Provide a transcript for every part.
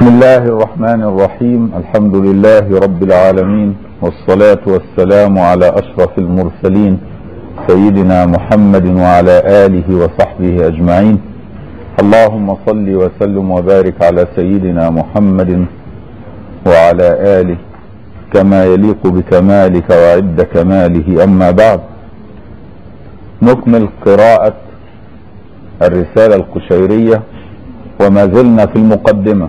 بسم الله الرحمن الرحيم الحمد لله رب العالمين والصلاة والسلام على أشرف المرسلين سيدنا محمد وعلى آله وصحبه أجمعين اللهم صل وسلم وبارك على سيدنا محمد وعلى آله كما يليق بكمالك وعد كماله أما بعد نكمل قراءة الرسالة القشيرية وما زلنا في المقدمة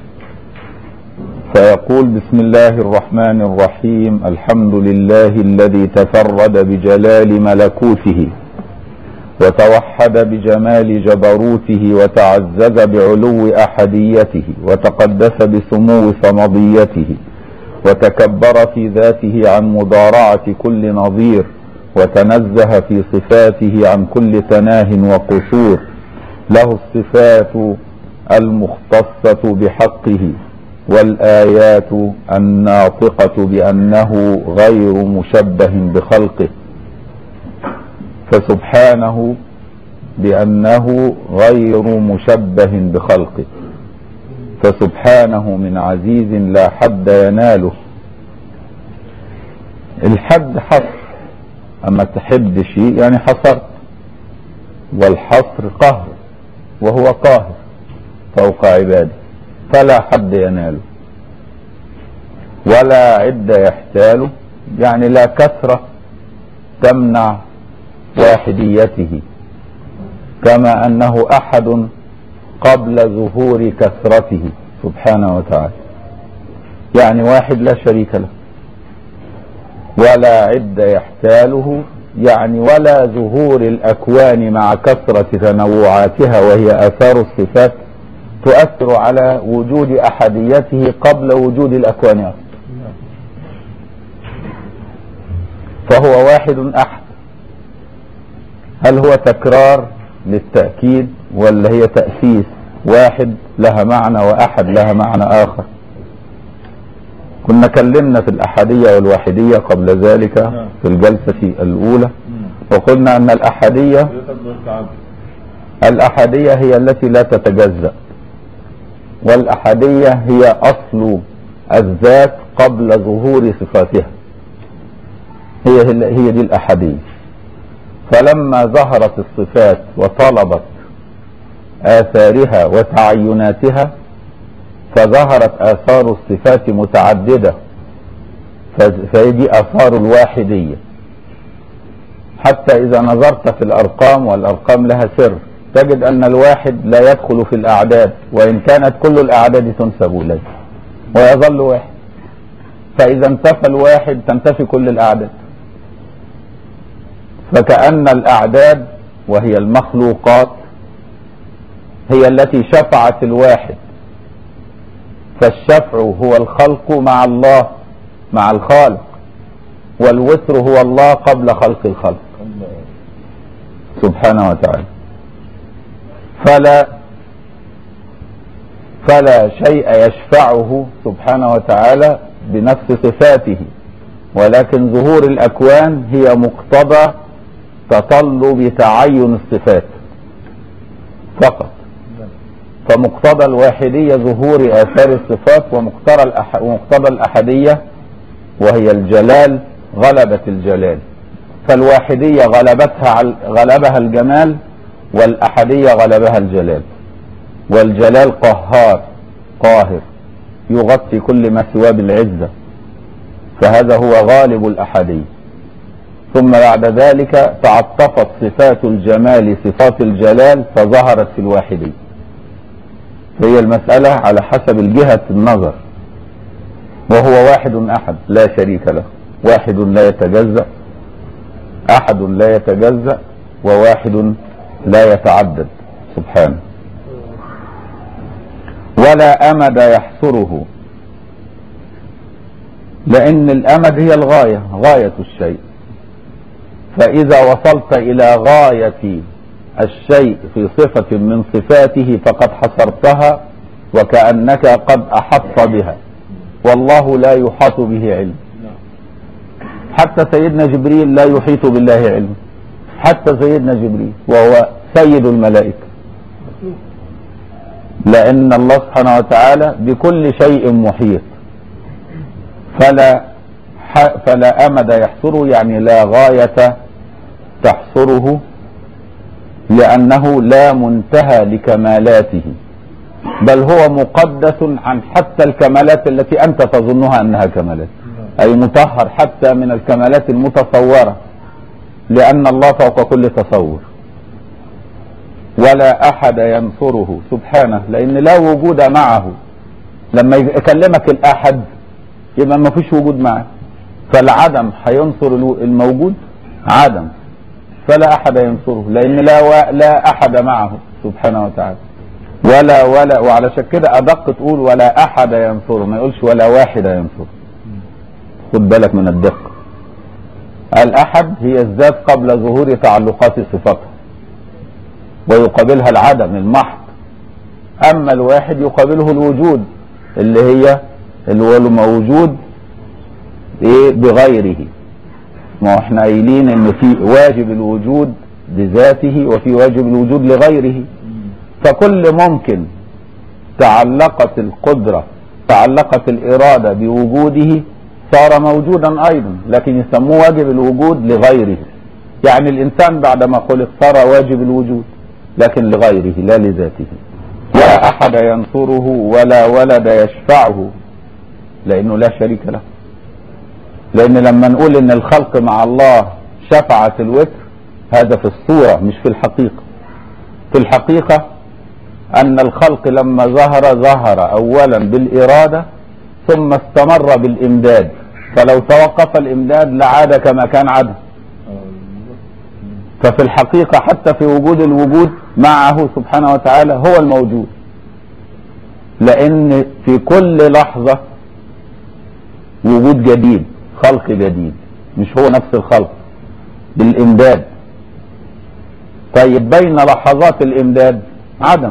فيقول بسم الله الرحمن الرحيم الحمد لله الذي تفرد بجلال ملكوته وتوحد بجمال جبروته وتعزز بعلو احديته وتقدس بسمو صمديته وتكبر في ذاته عن مضارعه كل نظير وتنزه في صفاته عن كل تناه وقصور له الصفات المختصه بحقه والايات الناطقه بانه غير مشبه بخلقه فسبحانه بانه غير مشبه بخلقه فسبحانه من عزيز لا حد يناله الحد حصر اما تحد شيء يعني حصرت والحصر قهر وهو قاهر فوق عباده فلا حد يناله ولا عد يحتاله يعني لا كثرة تمنع واحديته كما انه احد قبل ظهور كثرته سبحانه وتعالى يعني واحد لا شريك له ولا عد يحتاله يعني ولا ظهور الاكوان مع كثرة تنوعاتها وهي اثار الصفات تؤثر على وجود احديته قبل وجود الاكوان اصلا فهو واحد احد هل هو تكرار للتأكيد ولا هي تأسيس واحد لها معنى وأحد لها معنى آخر كنا كلمنا في الأحدية والواحدية قبل ذلك في الجلسة الأولى وقلنا أن الأحدية الأحدية هي التي لا تتجزأ والأحدية هي أصل الذات قبل ظهور صفاتها هي هي دي الأحدية فلما ظهرت الصفات وطلبت آثارها وتعيناتها فظهرت آثار الصفات متعددة فيجي آثار الواحدية حتى إذا نظرت في الأرقام والأرقام لها سر تجد أن الواحد لا يدخل في الأعداد وإن كانت كل الأعداد تنسب إليه ويظل واحد فإذا انتفى الواحد تنتفي كل الأعداد فكأن الأعداد وهي المخلوقات هي التي شفعت الواحد فالشفع هو الخلق مع الله مع الخالق والوتر هو الله قبل خلق الخلق سبحانه وتعالى فلا فلا شيء يشفعه سبحانه وتعالى بنفس صفاته ولكن ظهور الأكوان هي مقتضى تطلب تعين الصفات فقط فمقتضى الواحدية ظهور آثار الصفات ومقتضى الأح... ومقتضى الأحدية وهي الجلال غلبة الجلال فالواحدية غلبتها غلبها الجمال والأحدية غلبها الجلال والجلال قهار قاهر يغطي كل ما سواه بالعزة فهذا هو غالب الأحدية ثم بعد ذلك تعطفت صفات الجمال صفات الجلال فظهرت في الواحدية فهي المسألة على حسب الجهة النظر وهو واحد أحد لا شريك له واحد لا يتجزأ أحد لا يتجزأ وواحد لا يتعدد سبحانه ولا أمد يحصره لأن الأمد هي الغاية غاية الشيء فإذا وصلت إلى غاية الشيء في صفة من صفاته فقد حصرتها وكأنك قد أحط بها والله لا يحاط به علم حتى سيدنا جبريل لا يحيط بالله علم حتى سيدنا جبريل وهو سيد الملائكة لأن الله سبحانه وتعالى بكل شيء محيط فلا ح- فلا أمد يحصره يعني لا غاية تحصره لأنه لا منتهى لكمالاته بل هو مقدس عن حتى الكمالات التي أنت تظنها أنها كمالات أي مطهر حتى من الكمالات المتصورة لأن الله فوق كل تصور ولا أحد ينصره سبحانه لأن لا وجود معه لما يكلمك الأحد يبقى ما فيش وجود معه فالعدم هينصر الو- الموجود عدم فلا أحد ينصره لأن لا و... لا أحد معه سبحانه وتعالى ولا ولا وعلشان كده أدق تقول ولا أحد ينصره ما يقولش ولا واحد ينصره خد بالك من الدقة الأحد هي الذات قبل ظهور تعلقات صفتها ويقابلها العدم المحض أما الواحد يقابله الوجود اللي هي اللي هو الموجود إيه بغيره ما هو احنا قايلين ان في واجب الوجود بذاته وفي واجب الوجود لغيره فكل ممكن تعلقت القدرة تعلقت الإرادة بوجوده صار موجودا أيضا لكن يسموه واجب الوجود لغيره يعني الإنسان بعدما خلق صار واجب الوجود لكن لغيره لا لذاته لا أحد ينصره ولا ولد يشفعه لأنه لا شريك له لأن لما نقول إن الخلق مع الله شفعة الوتر هذا في الصورة مش في الحقيقة في الحقيقة أن الخلق لما ظهر ظهر أولا بالإرادة ثم استمر بالإمداد فلو توقف الإمداد لعاد كما كان عدم ففي الحقيقة حتى في وجود الوجود معه سبحانه وتعالى هو الموجود لأن في كل لحظة وجود جديد خلق جديد مش هو نفس الخلق بالإمداد طيب بين لحظات الإمداد عدم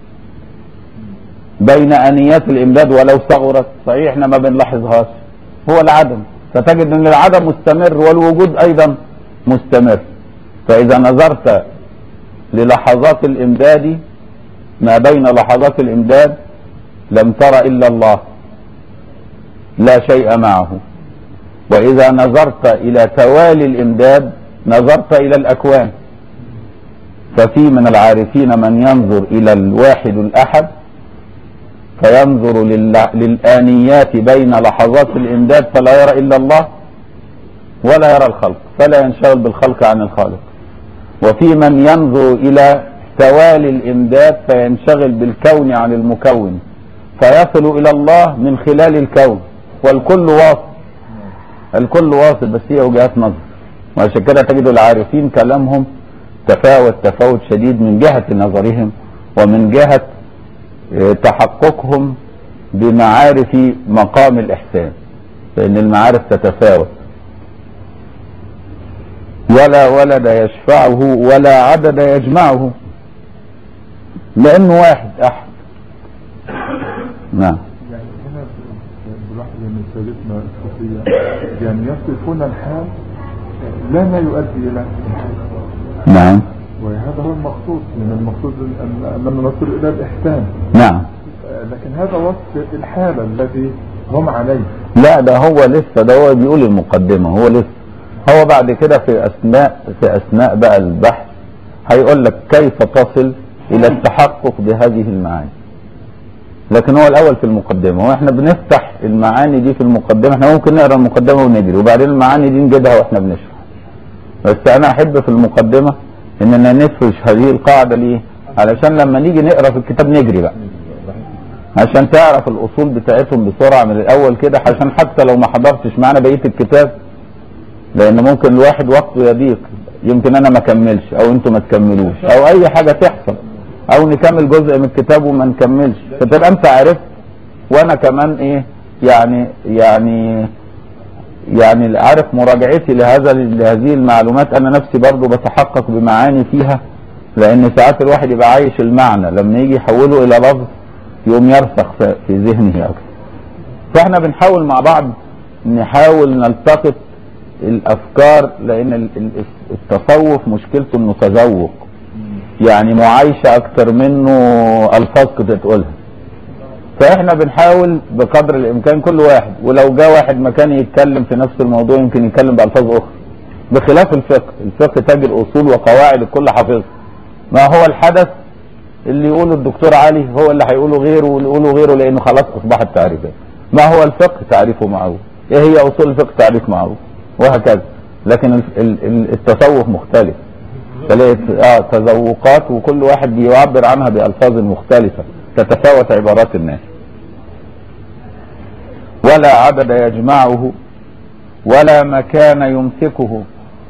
بين انيات الامداد ولو صغرت صحيح احنا ما بنلاحظهاش هو العدم فتجد ان العدم مستمر والوجود ايضا مستمر فاذا نظرت للحظات الامداد ما بين لحظات الامداد لم تر الا الله لا شيء معه واذا نظرت الى توالي الامداد نظرت الى الاكوان ففي من العارفين من ينظر الى الواحد الاحد فينظر لل- للآنيات بين لحظات الإمداد فلا يرى إلا الله ولا يرى الخلق فلا ينشغل بالخلق عن الخالق وفي من ينظر إلى توالي الإمداد فينشغل بالكون عن المكون فيصل إلى الله من خلال الكون والكل واصل الكل واصل بس هي وجهات نظر وعشان كده تجد العارفين كلامهم تفاوت تفاوت شديد من جهة نظرهم ومن جهة تحققهم بمعارف مقام الإحسان لأن المعارف تتفاوت ولا ولد يشفعه ولا عدد يجمعه لأنه واحد أحد نعم يعني هنا بلاحظ ان سيدتنا الصوفية يعني يصفون الحال لا ما يؤدي الى الحال نعم وهذا هو المقصود من المقصود ان اننا نصل الى الاحسان نعم لكن هذا وصف الحالة الذي هم عليه لا ده هو لسه ده هو بيقول المقدمة هو لسه هو بعد كده في أثناء في أثناء بقى البحث هيقول لك كيف تصل إلى التحقق بهذه المعاني لكن هو الأول في المقدمة واحنا بنفتح المعاني دي في المقدمة احنا ممكن نقرا المقدمة ونجري وبعدين المعاني دي نجدها واحنا بنشرح بس أنا أحب في المقدمة إننا نفرش هذه القاعدة ليه؟ علشان لما نيجي نقرا في الكتاب نجري بقى عشان تعرف الاصول بتاعتهم بسرعه من الاول كده عشان حتى لو ما حضرتش معانا بقيه الكتاب لان ممكن الواحد وقته يضيق يمكن انا ما اكملش او انتوا ما تكملوش او اي حاجه تحصل او نكمل جزء من الكتاب وما نكملش فتبقى انت عرفت وانا كمان ايه يعني يعني يعني عارف مراجعتي لهذا لهذه المعلومات انا نفسي برضو بتحقق بمعاني فيها لان ساعات الواحد يبقى عايش المعنى لما يجي يحوله الى لفظ يقوم يرسخ في في ذهنه اكثر فاحنا بنحاول مع بعض نحاول نلتقط الافكار لان ال- ال- التصوف مشكلته انه تذوق يعني معايشة اكتر منه الفاظ كنت تقولها فاحنا بنحاول بقدر الامكان كل واحد ولو جاء واحد مكان يتكلم في نفس الموضوع يمكن يتكلم بالفاظ اخرى بخلاف الفقه الفقه تجد اصول وقواعد الكل حافظها ما هو الحدث اللي يقوله الدكتور علي هو اللي هيقوله غيره واللي يقوله غيره لانه خلاص اصبحت تعريفات ما هو الفقه تعريفه معروف ايه هي اصول الفقه تعريف معروف وهكذا لكن ال- ال- ال- التصوف مختلف تلاقي اه تذوقات وكل واحد بيعبر عنها بألفاظ مختلفة تتفاوت عبارات الناس ولا عدد يجمعه ولا مكان يمسكه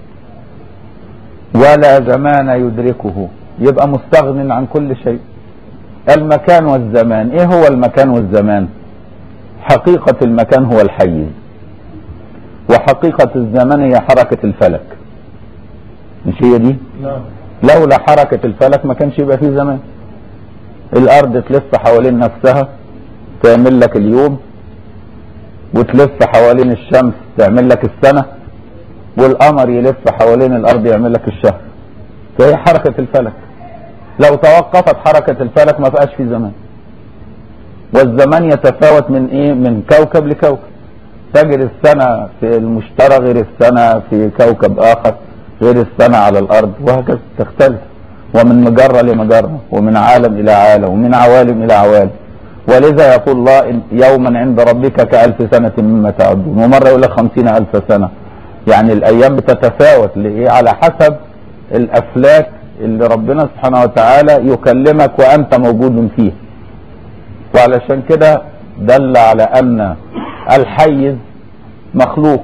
ولا زمان يدركه يبقى مستغن عن كل شيء المكان والزمان ايه هو المكان والزمان حقيقة المكان هو الحيز وحقيقة الزمان هي حركة الفلك مش هي دي نعم لولا حركة الفلك ما كانش يبقى فيه زمان الارض تلف حوالين نفسها تعمل لك اليوم وتلف حوالين الشمس تعمل لك السنة والقمر يلف حوالين الارض يعمل لك الشهر فهي حركة الفلك لو توقفت حركة الفلك ما بقاش في زمان والزمان يتفاوت من ايه من كوكب لكوكب تجري السنة في المشتري غير السنة في كوكب اخر غير السنة على الارض وهكذا تختلف ومن مجرة لمجرة ومن عالم الى عالم ومن عوالم الى عوالم ولذا يقول الله إن يوما عند ربك كألف سنة مما تعدون ومرة يقول لك خمسين ألف سنة يعني الأيام بتتفاوت لإيه على حسب الأفلاك اللي ربنا سبحانه وتعالى يكلمك وأنت موجود فيه وعلشان كده دل على أن الحيز مخلوق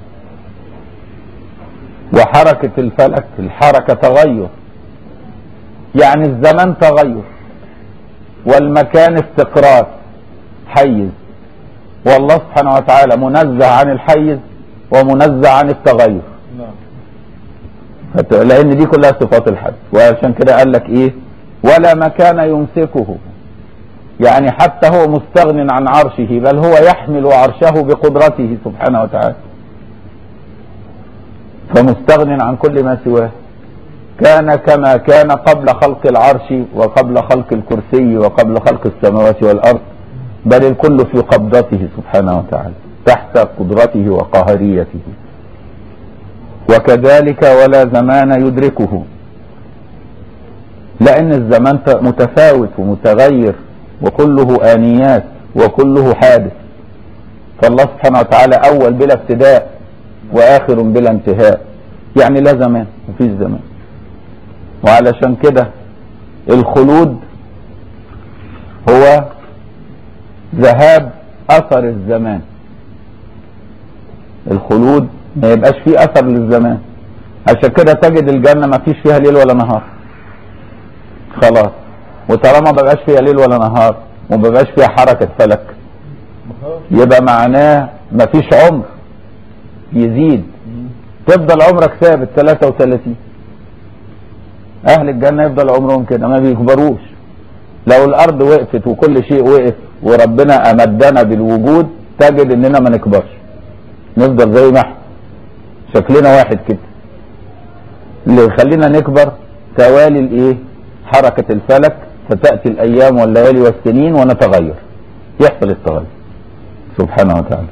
وحركة الفلك الحركة تغير يعني الزمان تغير والمكان استقرار حيز والله سبحانه وتعالى منزه عن الحيز ومنزه عن التغير نعم فت- لان دي كلها صفات الحد وعشان كده قال لك ايه ولا مكان يمسكه يعني حتى هو مستغن عن عرشه بل هو يحمل عرشه بقدرته سبحانه وتعالى فمستغن عن كل ما سواه كان كما كان قبل خلق العرش وقبل خلق الكرسي وقبل خلق السماوات والارض بل الكل في قبضته سبحانه وتعالى تحت قدرته وقهريته وكذلك ولا زمان يدركه لان الزمان ت- متفاوت ومتغير وكله انيات وكله حادث فالله سبحانه وتعالى اول بلا ابتداء واخر بلا انتهاء يعني لا زمان مفيش زمان وعلشان كده الخلود هو ذهاب اثر الزمان الخلود ما يبقاش فيه اثر للزمان عشان كده تجد الجنة ما فيش فيها ليل ولا نهار خلاص وطالما ما بقاش فيها ليل ولا نهار وما بقاش فيها حركة فلك يبقى معناه ما فيش عمر يزيد تفضل عمرك ثابت 33 اهل الجنة يفضل عمرهم كده ما بيكبروش لو الارض وقفت وكل شيء وقف وربنا امدنا بالوجود تجد اننا ما نكبرش نفضل زي ما احنا شكلنا واحد كده اللي يخلينا نكبر توالي الايه حركة الفلك فتأتي الايام والليالي والسنين ونتغير يحصل التغير سبحانه وتعالى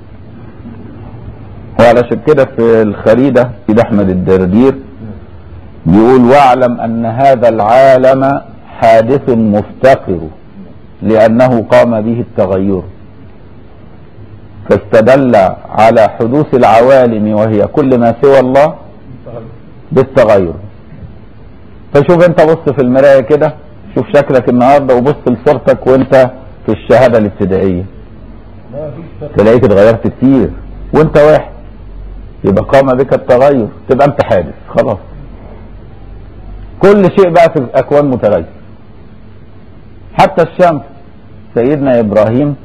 وعلشان كده في الخريدة سيد احمد الدردير بيقول واعلم ان هذا العالم حادث مفتقر لانه قام به التغير فاستدل على حدوث العوالم وهي كل ما سوى الله بالتغير فشوف انت بص في المراية كده شوف شكلك النهاردة وبص لصورتك وانت في الشهادة الابتدائية ما فيش فرق تلاقيك اتغيرت كتير وانت واحد يبقى قام بك التغير تبقى انت حادث خلاص كل شيء بقى في الاكوان متغير حتى الشمس سيدنا ابراهيم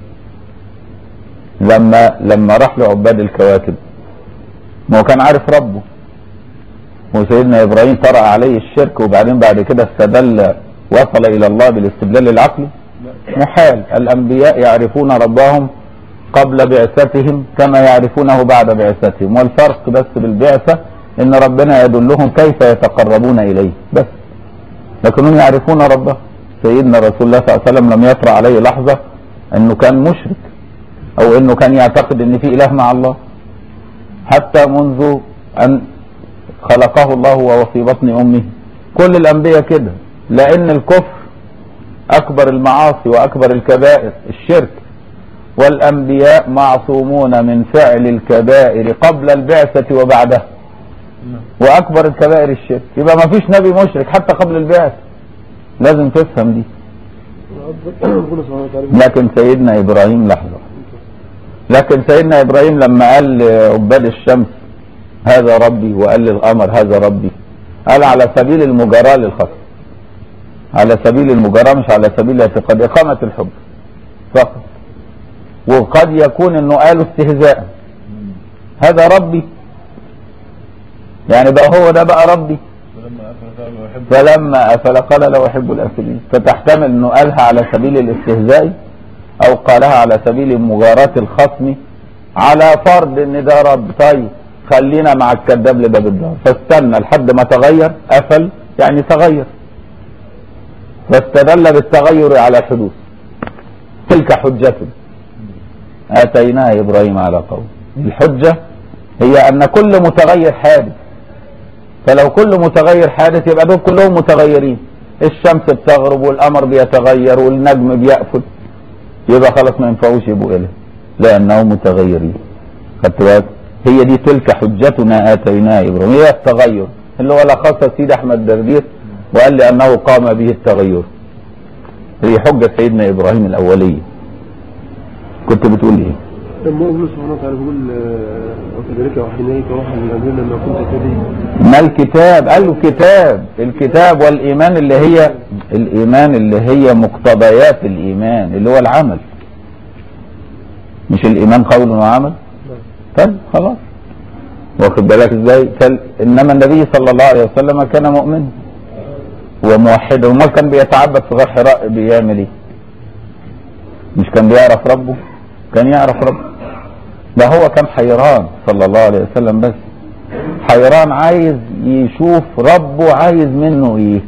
لما لما راح لعباد الكواكب ما هو كان عارف ربه وسيدنا ابراهيم طرأ عليه الشرك وبعدين بعد كده استدل وصل الى الله بالاستدلال العقلي محال الانبياء يعرفون ربهم قبل بعثتهم كما يعرفونه بعد بعثتهم والفرق بس بالبعثة ان ربنا يدلهم كيف يتقربون اليه بس لكنهم يعرفون ربه سيدنا رسول الله صلى الله عليه وسلم لم يطرأ عليه لحظة انه كان مشرك او انه كان يعتقد ان في اله مع الله حتى منذ ان خلقه الله وهو في بطن امه كل الانبياء كده لان الكفر اكبر المعاصي واكبر الكبائر الشرك والانبياء معصومون من فعل الكبائر قبل البعثة وبعدها واكبر الكبائر الشرك يبقى ما فيش نبي مشرك حتى قبل البعثة لازم تفهم دي ربنا سبحانه وتعالى لكن سيدنا ابراهيم لحظة لكن سيدنا ابراهيم لما قال لعباد الشمس هذا ربي وقال للقمر هذا ربي قال على سبيل المجاراة للخصم على سبيل المجاراة مش على سبيل الاعتقاد إقامة الحب فقط وقد يكون انه قالوا استهزاء هذا ربي يعني بقى هو ده بقى ربي فلما أفل قال لا أحب الآفلين فتحتمل أنه قالها على سبيل الاستهزاء أو قالها على سبيل مجاراة الخصم على فرض أن ده رب طيب خلينا مع الكذاب لباب الدار فاستنى لحد ما تغير أفل يعني تغير واستدل بالتغير على الحدوث تلك حجته آتيناها إبراهيم على قوم الحجة هي أن كل متغير حادث فلو كل متغير حادث يبقى دول كلهم متغيرين الشمس بتغرب والقمر بيتغير والنجم بيقفل يبقى خلاص ما ينفعوش يبقوا إله لأنهم متغيرين خدت بالك هي دي تلك حجتنا آتيناها إبراهيم هي التغير اللي هو لخص سيد أحمد دردير وقال لي أنه قام به التغير هي حجة سيدنا إبراهيم الأولية كنت بتقول إيه لما ربنا سبحانه وتعالى بيقول آه، وكذلك أوحيناك روحا من أمرنا ما كنت تدري ما الكتاب قال له كتاب الكتاب والإيمان اللي هي الإيمان اللي هي مقتضيات الإيمان اللي هو العمل مش الإيمان قول وعمل طيب خلاص واخد بالك ازاي قال انما النبي صلى الله عليه وسلم كان مؤمنا وموحدا وما كان بيتعبد في غار حراء بيعمل ايه مش كان بيعرف ربه كان يعرف ربه ده هو كان حيران صلى الله عليه وسلم بس حيران عايز يشوف ربه عايز منه ايه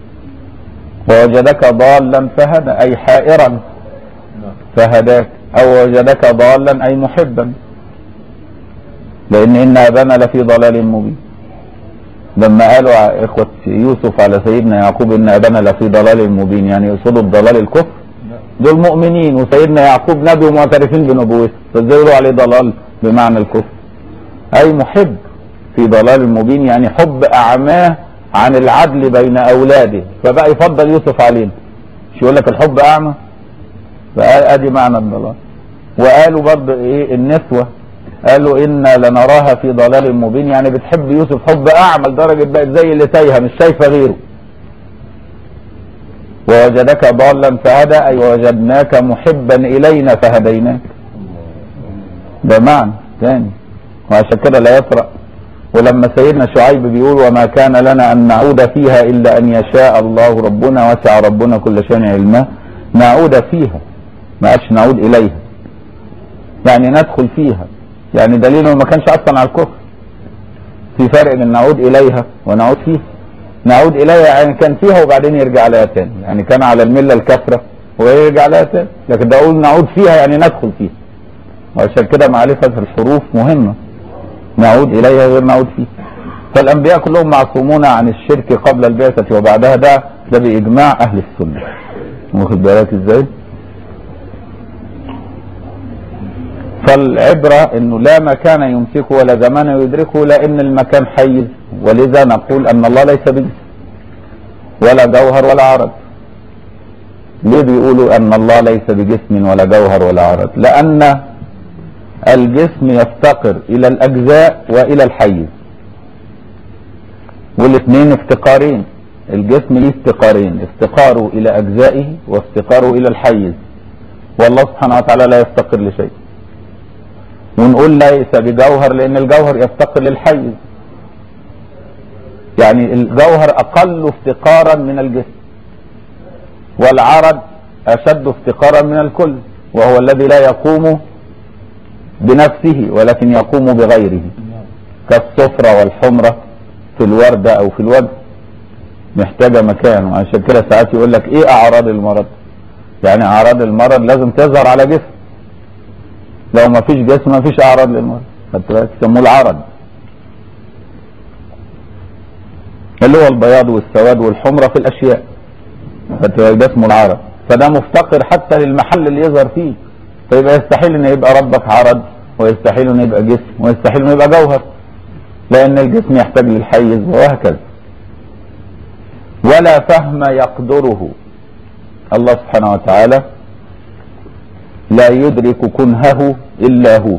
ووجدك ضالا فهدى اي حائرا فهداك او وجدك ضالا اي محبا لان ان ابانا لفي ضلال مبين لما قالوا ع- اخوة يوسف على سيدنا يعقوب ان ابانا لفي ضلال مبين يعني يقصدوا الضلال الكفر دول مؤمنين وسيدنا يعقوب نبي ومعترفين بنبوته فازاي يقولوا عليه ضلال بمعنى الكفر اي محب في ضلال مبين يعني حب اعماه عن العدل بين اولاده فبقى يفضل يوسف علينا مش يقول لك الحب اعمى فقال ادي معنى الضلال وقالوا برضه ايه النسوة قالوا انا لنراها في ضلال مبين يعني بتحب يوسف حب اعمى لدرجة بقت زي اللي تايهة مش شايفة غيره ووجدك ضالا فهدى اي وجدناك محبا الينا فهديناك ده معنى تاني وعشان كده لا يطرأ ولما سيدنا شعيب بيقول وما كان لنا ان نعود فيها الا ان يشاء الله ربنا وسع ربنا كل شيء علما نعود فيها ما قالش نعود اليها يعني ندخل فيها يعني دليل انه ما كانش اصلا على الكفر في فرق بين نعود اليها ونعود فيها نعود اليها يعني كان فيها وبعدين يرجع لها تاني يعني كان على المله الكافره ويرجع لها تاني لكن ده اقول نعود فيها يعني ندخل فيها وعشان كده معرفه الحروف مهمه نعود اليها غير نعود فيها فالانبياء كلهم معصومون عن الشرك قبل البعثه وبعدها ده ده باجماع اهل السنه واخد بالك ازاي؟ فالعبرة انه لا مكان يمسكه ولا زمان يدركه لان المكان حيز ولذا نقول ان الله ليس بجسم ولا جوهر ولا عرض ليه بيقولوا ان الله ليس بجسم ولا جوهر ولا عرض لان الجسم يفتقر الى الاجزاء والى الحيز والاثنين افتقارين الجسم ليه افتقارين افتقاره الى اجزائه وافتقاره الى الحيز والله سبحانه وتعالى لا يفتقر لشيء ونقول ليس بجوهر لان الجوهر يفتقر للحيز يعني الجوهر اقل افتقارا من الجسم والعرض اشد افتقارا من الكل وهو الذي لا يقوم بنفسه ولكن يقوم بغيره كالصفرة والحمرة في الوردة او في الوجه محتاجة مكان وعشان كده ساعات يقول لك ايه اعراض المرض يعني اعراض المرض لازم تظهر على جسم لو ما فيش جسم ما فيش اعراض للمرض خدت بالك يسموه العرض اللي هو البياض والسواد والحمرة في الاشياء خدت بالك ده اسمه العرض فده مفتقر حتى للمحل اللي يظهر فيه فيبقى يستحيل ان يبقى ربك عرض ويستحيل ان يبقى جسم ويستحيل ان يبقى جوهر لان الجسم يحتاج للحيز وهكذا ولا فهم يقدره الله سبحانه وتعالى لا يدرك كنهه الا هو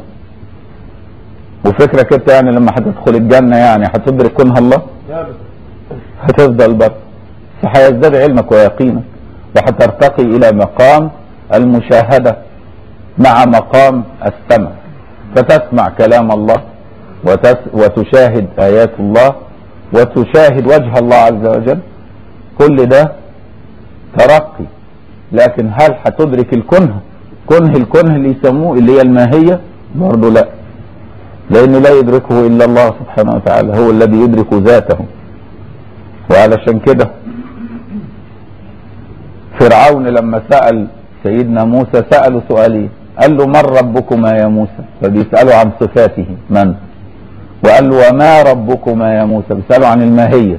وفكرك انت يعني لما هتدخل الجنه يعني هتدرك كنه الله هتفضل بر فهيزداد علمك ويقينك وهترتقي الى مقام المشاهده مع مقام السمع فتسمع كلام الله وتس وتشاهد ايات الله وتشاهد وجه الله عز وجل كل ده ترقي لكن هل هتدرك الكنه كنه الكنه اللي يسموه اللي هي الماهيه برضه لا لانه لا يدركه الا الله سبحانه وتعالى هو الذي يدرك ذاته وعلشان كده فرعون لما سأل سيدنا موسى سأله سؤالين قال له من ربكما يا موسى فبيسأله عن صفاته من وقال له وما ربكما يا موسى بيسأله عن الماهية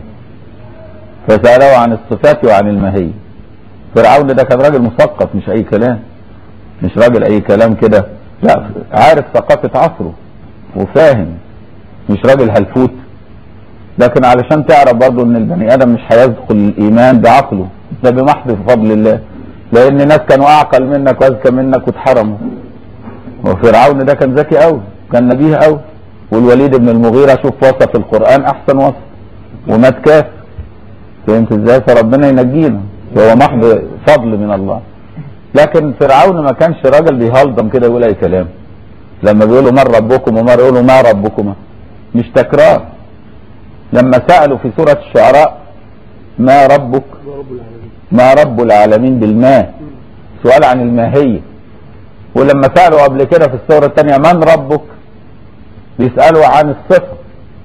فسأله عن الصفات وعن الماهية فرعون ده كان راجل مثقف مش أي كلام مش راجل أي كلام كده لا عارف ثقافة عصره وفاهم مش راجل هلفوت لكن علشان تعرف برضه ان البني ادم مش هيدخل الايمان بعقله ده بمحض فضل الله لان ناس كانوا اعقل منك واذكى منك واتحرموا وفرعون ده كان ذكي قوي كان نبيه قوي والوليد بن المغيرة شوف وصف القرآن احسن وصف ومات كافر فهمت ازاي فربنا ينجينا وهو محض فضل من الله لكن فرعون ما كانش راجل بيهلضم كده يقول اي كلام لما بيقولوا من ربكم ومره يقولوا ما ربكما مش تكرار لما سألوا في سورة الشعراء ما ربك رب العالمين ما رب العالمين بالماء سؤال عن الماهية ولما سألوا قبل كده في السورة الثانية من ربك بيسألوا عن الصفة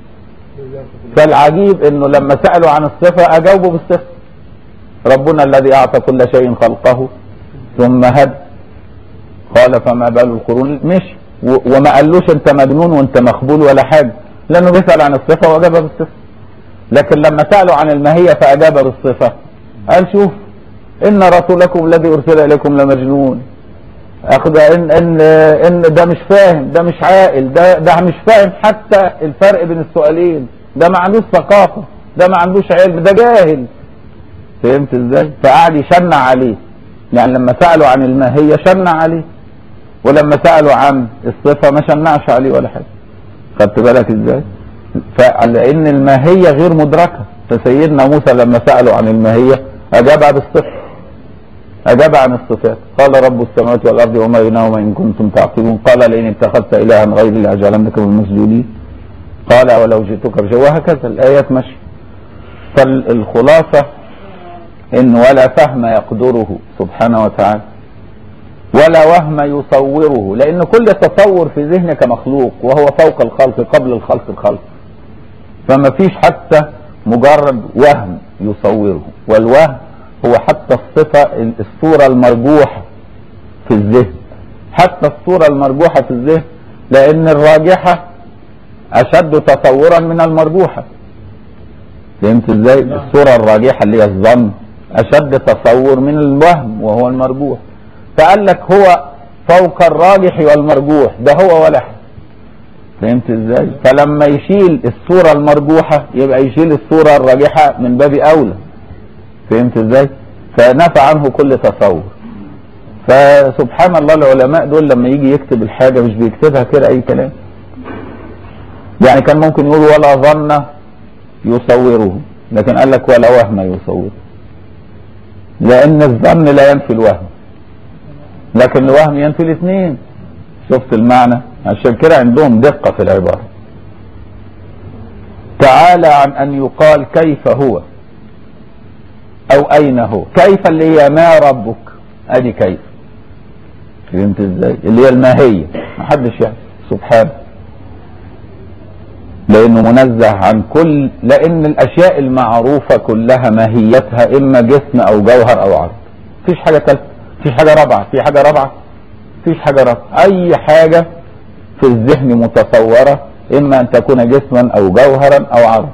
فالعجيب انه لما سألوا عن الصفة اجاوبوا بالصفة ربنا الذي اعطى كل شيء خلقه ثم هدى قال فما بال القرون مشي و- وما قالوش انت مجنون وانت مخبول ولا حاجة لانه بيسأل عن الصفة واجاب بالصفة لكن لما سألوا عن الماهية فاجاب بالصفة قال شوف ان رسولكم الذي ارسل اليكم لمجنون اخد ان ان ان ده مش فاهم ده مش عاقل ده ده مش فاهم حتى الفرق بين السؤالين ده ما عندوش ثقافه ده ما عندوش علم ده جاهل فهمت ازاي فقعد يشنع عليه يعني لما سالوا عن الماهيه شنع عليه ولما سالوا عن الصفه ما شنعش عليه ولا حاجه خدت بالك ازاي فلان الماهيه غير مدركه فسيدنا موسى لما سالوا عن الماهيه اجاب بالصفه أجاب عن الصفات قال رب السماوات والأرض وما بينهما إن كنتم تعقلون قال لئن اتخذت إلها غيري لأجعلنك من المسجونين قال ولو جئتك بشيء وهكذا الآيات ماشية فالخلاصة إن ولا فهم يقدره سبحانه وتعالى ولا وهم يصوره لأن كل تصور في ذهنك مخلوق وهو فوق الخلق قبل الخلق الخلق فما فيش حتى مجرد وهم يصوره والوهم هو حتى الصفة الصورة المرجوحة في الذهن حتى الصورة المرجوحة في الذهن لأن الراجحة أشد تصورا من المرجوحة فهمت ازاي؟ الصورة الراجحة اللي هي الظن أشد تصور من الوهم وهو المرجوح فقال لك هو فوق الراجح والمرجوح ده هو ولا حاجة فهمت ازاي؟ فلما يشيل الصورة المرجوحة يبقى يشيل الصورة الراجحة من باب أولى فهمت ازاي فنفى عنه كل تصور فسبحان الله العلماء دول لما يجي يكتب الحاجة مش بيكتبها كده اي كلام يعني كان ممكن يقول ولا ظن يصوره لكن قال لك ولا وهم يصوره لان الظن لا ينفي الوهم لكن الوهم ينفي الاثنين شفت المعنى عشان كده عندهم دقة في العبارة تعالى عن ان يقال كيف هو او اين هو كيف اللي هي ما ربك ادي كيف فهمت ازاي اللي هي الماهيه ما حدش يعني سبحانه لانه منزه عن كل لان الاشياء المعروفه كلها ماهيتها اما جسم او جوهر او عرض مفيش حاجه ثالثه مفيش حاجه رابعه في حاجه رابعه مفيش حاجه رابعه اي حاجه في الذهن متصوره اما ان تكون جسما او جوهرا او عرض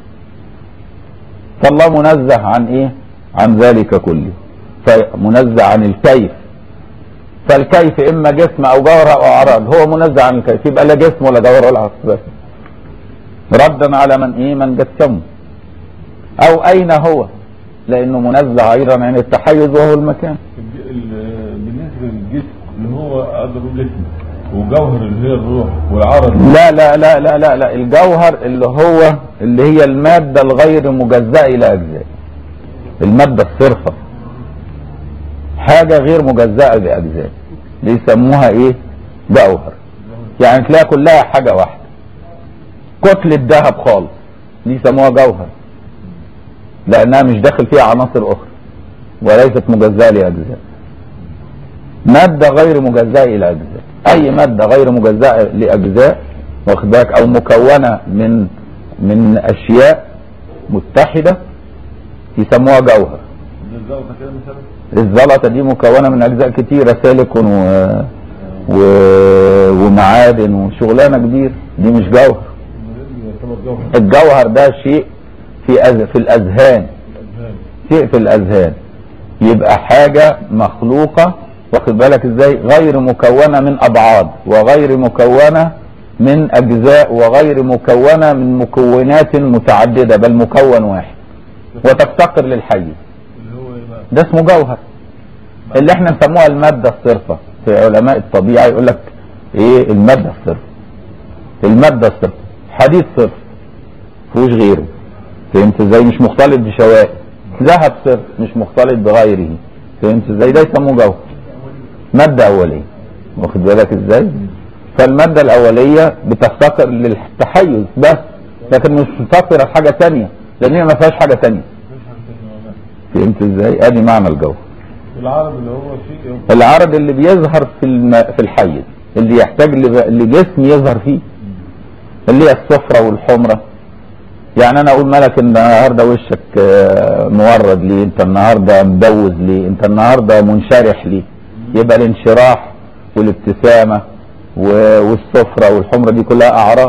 فالله منزه عن ايه عن ذلك كله فمنزه عن الكيف فالكيف اما جسم او جوهر او عرض هو منزه عن الكيف يبقى لا جسم ولا جوهر ولا عرض بس ردا على من ايه من جسمه او اين هو لانه منزه ايضا عن التحيز وهو المكان الج- ال- بالنسبة للجسم اللي هو أقدر جسم وجوهر اللي هي الروح والعرض لا لا لا لا لا لا الجوهر اللي هو اللي هي المادة الغير مجزأة إلى أجزاء المادة الصرفة حاجة غير مجزأة لأجزاء دي يسموها إيه جوهر يعني تلاقي كلها حاجة واحدة كتلة ذهب خالص دي يسموها جوهر لأنها مش داخل فيها عناصر أخرى وليست مجزأة لأجزاء مادة غير مجزأة إلى أجزاء أي مادة غير مجزأة لأجزاء واخد بالك أو مكونة من من أشياء متحدة يسموها جوهر بالظبط كده مثلا الزلطة دي مكونة من أجزاء كتيرة سيليكون و... و... ومعادن وشغلانة كبيرة دي مش جوهر يعتبر جوهر الجوهر ده شيء في أز... في الأذهان الأذهان شيء في الأذهان يبقى حاجة مخلوقة واخد بالك ازاي غير مكونة من أبعاد وغير مكونة من أجزاء وغير مكونة من مكونات متعددة بل مكون واحد وتفتقر للحيز اللي هو ايه بقى؟ ده اسمه جوهر اللي احنا نسموها المادة الصرفة في علماء الطبيعة يقول لك ايه المادة الصرفة المادة الصرفة حديد صرف مفيهوش غيره فهمت ازاي مش مختلط بشوائب ذهب صرف مش مختلط بغيره فهمت ازاي ده يسموه جوهر مادة أولية واخد بالك ازاي فالمادة الأولية بتفتقر للتحيز بس لكن مش بتفتقر لحاجة تانية لأن هي ما فيهاش حاجة تانية مفيش حاجة تانية والله. فهمت ازاي ادي معنى الجوهر والعرض اللي هو شيء العرض اللي بيظهر في الم... في الحيز اللي يحتاج لغ- لجسم يظهر فيه اللي هي الصفرة والحمرة يعني انا اقول مالك النهارده وشك آه، مورد ليه انت النهارده مدوز ليه انت النهارده منشرح ليه يبقى الانشراح والابتسامة و- والصفرة والحمرة دي كلها اعراض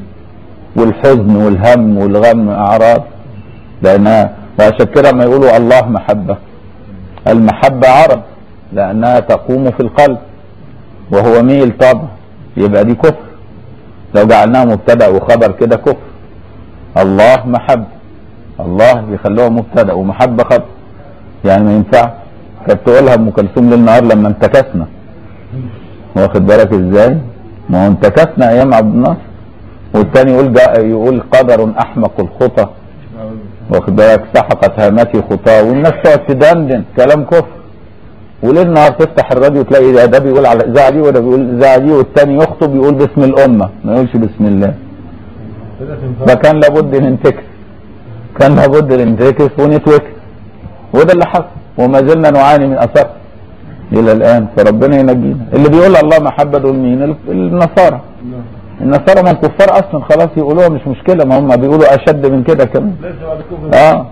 والحزن والهم والغم اعراض لانها وعشان كده ما يقولوا الله محبة المحبة عرض لأنها تقوم في القلب وهو ميل طبع يبقى دي كفر لو جعلناها مبتدأ وخبر كده كفر الله محبة الله يخلوها مبتدأ ومحبة خبر يعني ما ينفع كانت تقولها ام كلثوم ليل نهار لما انتكسنا واخد بالك ازاي؟ ما هو انتكسنا ايام عبد الناصر والتاني يقول جاء يقول قدر احمق الخطى واخد بالك سحقت هامتي خطاه والناس تقعد تدندن كلام كفر وليل نهار تفتح الراديو تلاقي ده, ده بيقول على الاذاعه دي وده بيقول الاذاعه دي والتاني يخطب يقول باسم الامه ما يقولش بسم الله كده تنفع فكان لابد ننتكس كان لابد ننتكس ونتوكس وده اللي حصل وما زلنا نعاني من اثار الى الان فربنا ينجينا اللي بيقول الله محبه دول مين ال- النصارى النصارى ما الكفار اصلا خلاص يقولوها مش مشكله ما هم بيقولوا اشد من كده كمان ليس بعد كفر اه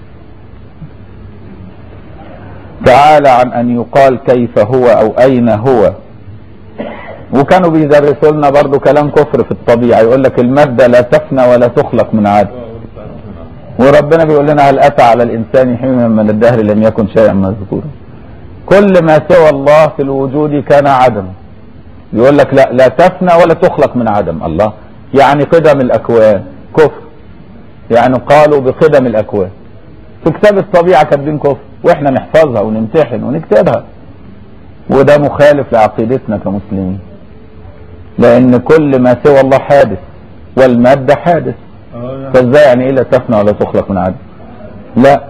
تعالى عن ان يقال كيف هو او اين هو وكانوا بيدرسوا لنا برضو كلام كفر في الطبيعه يقول لك الماده لا تفنى ولا تخلق من عدم وربنا بيقول لنا هل اتى على الانسان حين من الدهر لم يكن شيئا مذكورا كل ما سوى الله في الوجود كان عدم يقول لك لا لا تفنى ولا تخلق من عدم الله يعني قدم الاكوان كفر يعني قالوا بقدم الاكوان في كتاب الطبيعه كاتبين كفر واحنا نحفظها ونمتحن ونكتبها وده مخالف لعقيدتنا كمسلمين لان كل ما سوى الله حادث والماده حادث فازاي يعني ايه لا تفنى ولا تخلق من عدم لا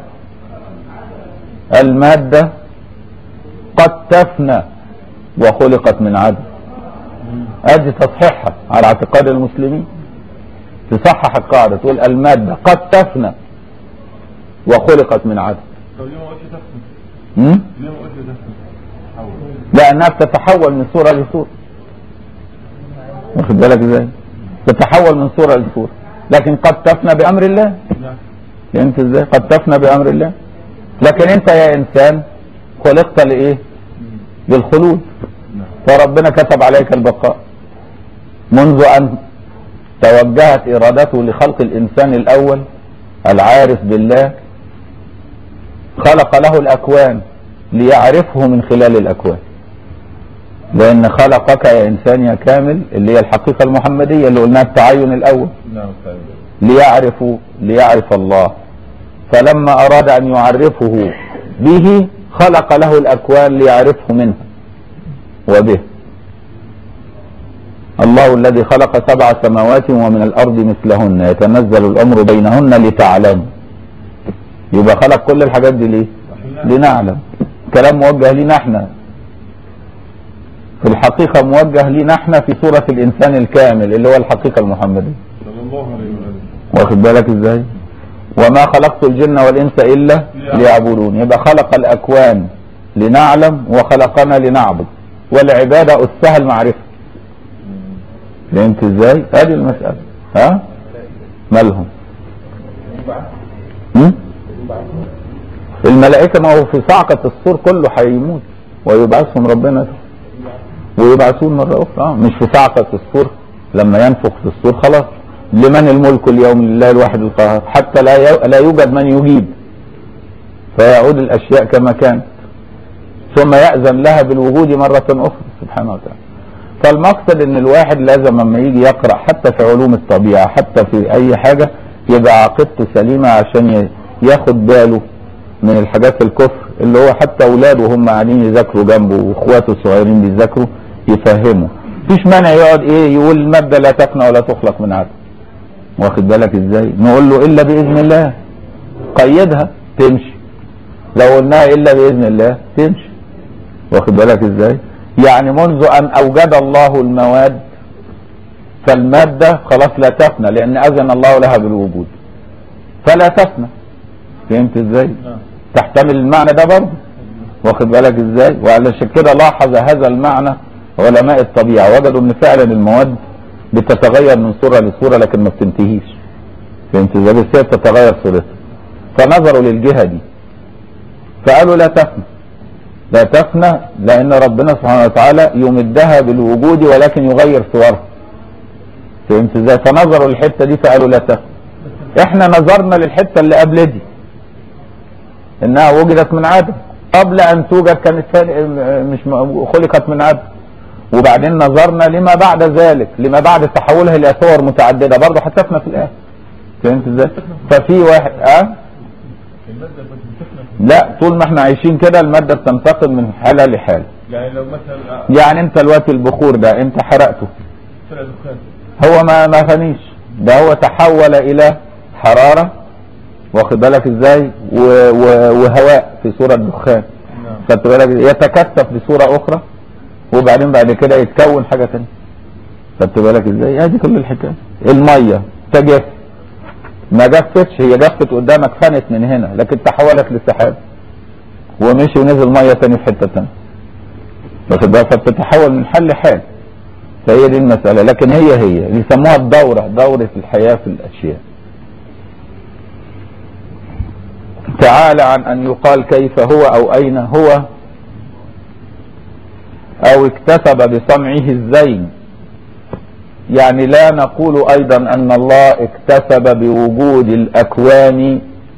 الماده قد تفنى وخلقت من عدم ادي تصحيحها على اعتقاد المسلمين تصحح القاعده تقول الماده قد تفنى وخلقت من عدم طب ليه ما قلتش تفهم؟ م? ليه ما قلتش تفهم؟ حول. لانها بتتحول من صوره لصوره واخد بالك ازاي تتحول من صوره لصوره لكن قد تفنى بامر الله نعم انت ازاي قد تفنى بامر الله لكن انت يا انسان خلقت لايه للخلود نعم فربنا كتب عليك البقاء منذ ان توجهت ارادته لخلق الانسان الاول العارف بالله خلق له الاكوان ليعرفه من خلال الاكوان لان خلقك يا انسان يا كامل اللي هي الحقيقه المحمديه اللي قلناها التعين الاول نعم طيب ليعرفوا ليعرف الله فلما أراد أن يعرفه به خلق له الأكوان ليعرفه منها وبه الله الذي خلق سبع سماوات ومن الأرض مثلهن يتنزل الأمر بينهن لتعلموا يبقى خلق كل الحاجات دي ليه لنعلم كلام موجه لينا احنا في الحقيقة موجه لينا احنا في سورة الإنسان الكامل اللي هو الحقيقة المحمدية صلى الله عليه وآله واخد بالك ازاي وما خلقت الجن والانس الا ليعبدون يبقى خلق الاكوان لنعلم وخلقنا لنعبد والعباده اسها المعرفه فهمت ازاي هذه المساله ها مالهم هم؟ الملائكه ما هو في صعقه الصور كله هيموت ويبعثهم ربنا ويبعثون مره اخرى آه، مش في صعقه الصور لما ينفخ في الصور خلاص لمن الملك اليوم لله الواحد القهار حتى لا ي- لا يوجد من يجيب فيعود الاشياء كما كانت ثم يأذن لها بالوجود مرة أخرى سبحانه وتعالى فالمقصد ان الواحد لازم لما يجي يقرأ حتى في علوم الطبيعة حتى في اي حاجة يبقى عقيدته سليمة عشان ي- ياخد باله من الحاجات الكفر اللي هو حتى اولاده وهم قاعدين يذاكروا جنبه واخواته الصغيرين بيذاكروا يفهموا مفيش مانع يقعد ايه يقول المادة لا تفنى ولا تخلق من عدم واخد بالك ازاي نقول له الا باذن الله قيدها تمشي لو قلناها الا باذن الله تمشي واخد بالك ازاي يعني منذ ان اوجد الله المواد فالمادة خلاص لا تفنى لان اذن الله لها بالوجود فلا تفنى فهمت ازاي نعم تحتمل المعنى ده برضه واخد بالك ازاي وعلشان كده لاحظ هذا المعنى علماء الطبيعة وجدوا ان فعلا المواد بتتغير من صورة لصورة لكن ما بتنتهيش فهمت ازاي بس هي بتتغير صورتها فنظروا للجهة دي فقالوا لا تفنى لا تفنى لان ربنا سبحانه وتعالى يمدها بالوجود ولكن يغير صورها فهمت ازاي فنظروا للحتة دي فقالوا لا تفنى احنا نظرنا للحتة اللي قبل دي انها وجدت من عدم قبل ان توجد كانت فان- مش م- خلقت من عدم وبعدين نظرنا لما بعد ذلك لما بعد تحولها الى صور متعدده برضه هتفنى في الاخر فهمت ازاي ففي واحد اه المادة بتفنى لا طول ما احنا عايشين كده الماده بتنتقل من حاله لحاله يعني لو مثلا يعني انت دلوقتي البخور ده انت حرقته طلع دخان هو ما ما فنيش ده هو تحول الى حراره واخد بالك ازاي و- و- وهواء في صوره دخان نعم خدت بالك يتكثف بصوره اخرى وبعدين بعد كده يتكون حاجه ثانيه خدت بالك ازاي هذه كل الحكايه الميه تجف ما جفتش هي جفت قدامك فنت من هنا لكن تحولت لسحاب ومشي ونزل ميه ثاني في حته ثانيه واخد بالك فبتتحول من حل لحال فهي دي المساله لكن هي هي يسموها الدوره دوره الحياه في الاشياء تعالى عن ان يقال كيف هو او اين هو او اكتسب بصنعه الزين يعني لا نقول ايضا ان الله اكتسب بوجود الاكوان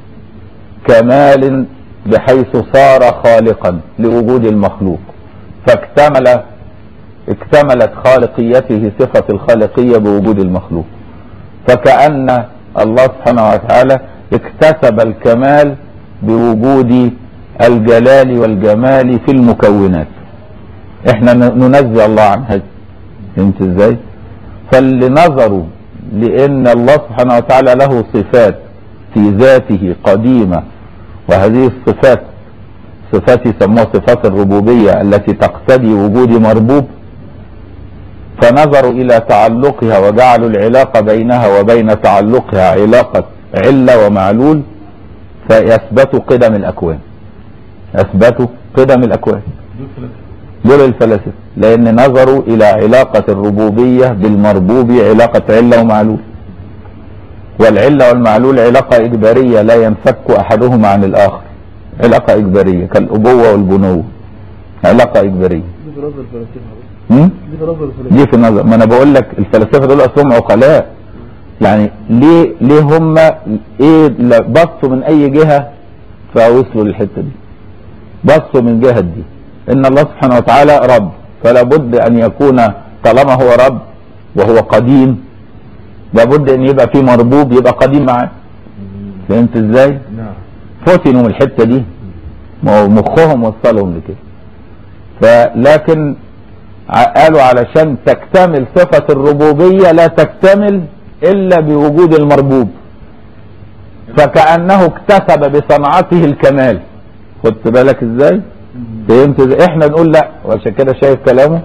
كمال بحيث صار خالقا لوجود المخلوق فاكتمل اكتملت خالقيته صفة الخالقية بوجود المخلوق فكأن الله سبحانه وتعالى اكتسب الكمال بوجود الجلال والجمال في المكونات احنا ن- ننزه الله عن هذا فهمت ازاي فاللي نظروا لان الله سبحانه وتعالى له صفات في ذاته قديمة وهذه الصفات صفات يسموها صفات الربوبية التي تقتضي وجود مربوب فنظروا الى تعلقها وجعلوا العلاقة بينها وبين تعلقها علاقة علة ومعلول فيثبتوا قدم الاكوان اثبتوا قدم الاكوان دول ثلاثة دول الفلاسفه لان نظروا الى علاقة الربوبية بالمربوب علاقة علة ومعلول والعلة والمعلول علاقة إجبارية لا ينفك أحدهما عن الآخر علاقة إجبارية كالأبوة والبنوة علاقة إجبارية دي في نظر الفلاسفة م? دي في نظر الفلاسفة دي في النظر ما أنا بقول لك الفلاسفة دول أصلهم عقلاء يعني ليه ليه هم إيه لا- بصوا من أي جهة فوصلوا للحتة دي بصوا من جهة دي إن الله سبحانه وتعالى رب فلا بد أن يكون طالما هو رب وهو قديم لابد ان يبقى في مربوب يبقى قديم معاه فهمت ازاي نعم فتنوا من الحته دي ما هو مخهم وصلهم لكده فلكن ع- قالوا علشان تكتمل صفة الربوبية لا تكتمل إلا بوجود المربوب فكأنه اكتسب بصنعته الكمال خدت بالك ازاي فهمت ازاي احنا نقول لا وعشان كده شايف كلامه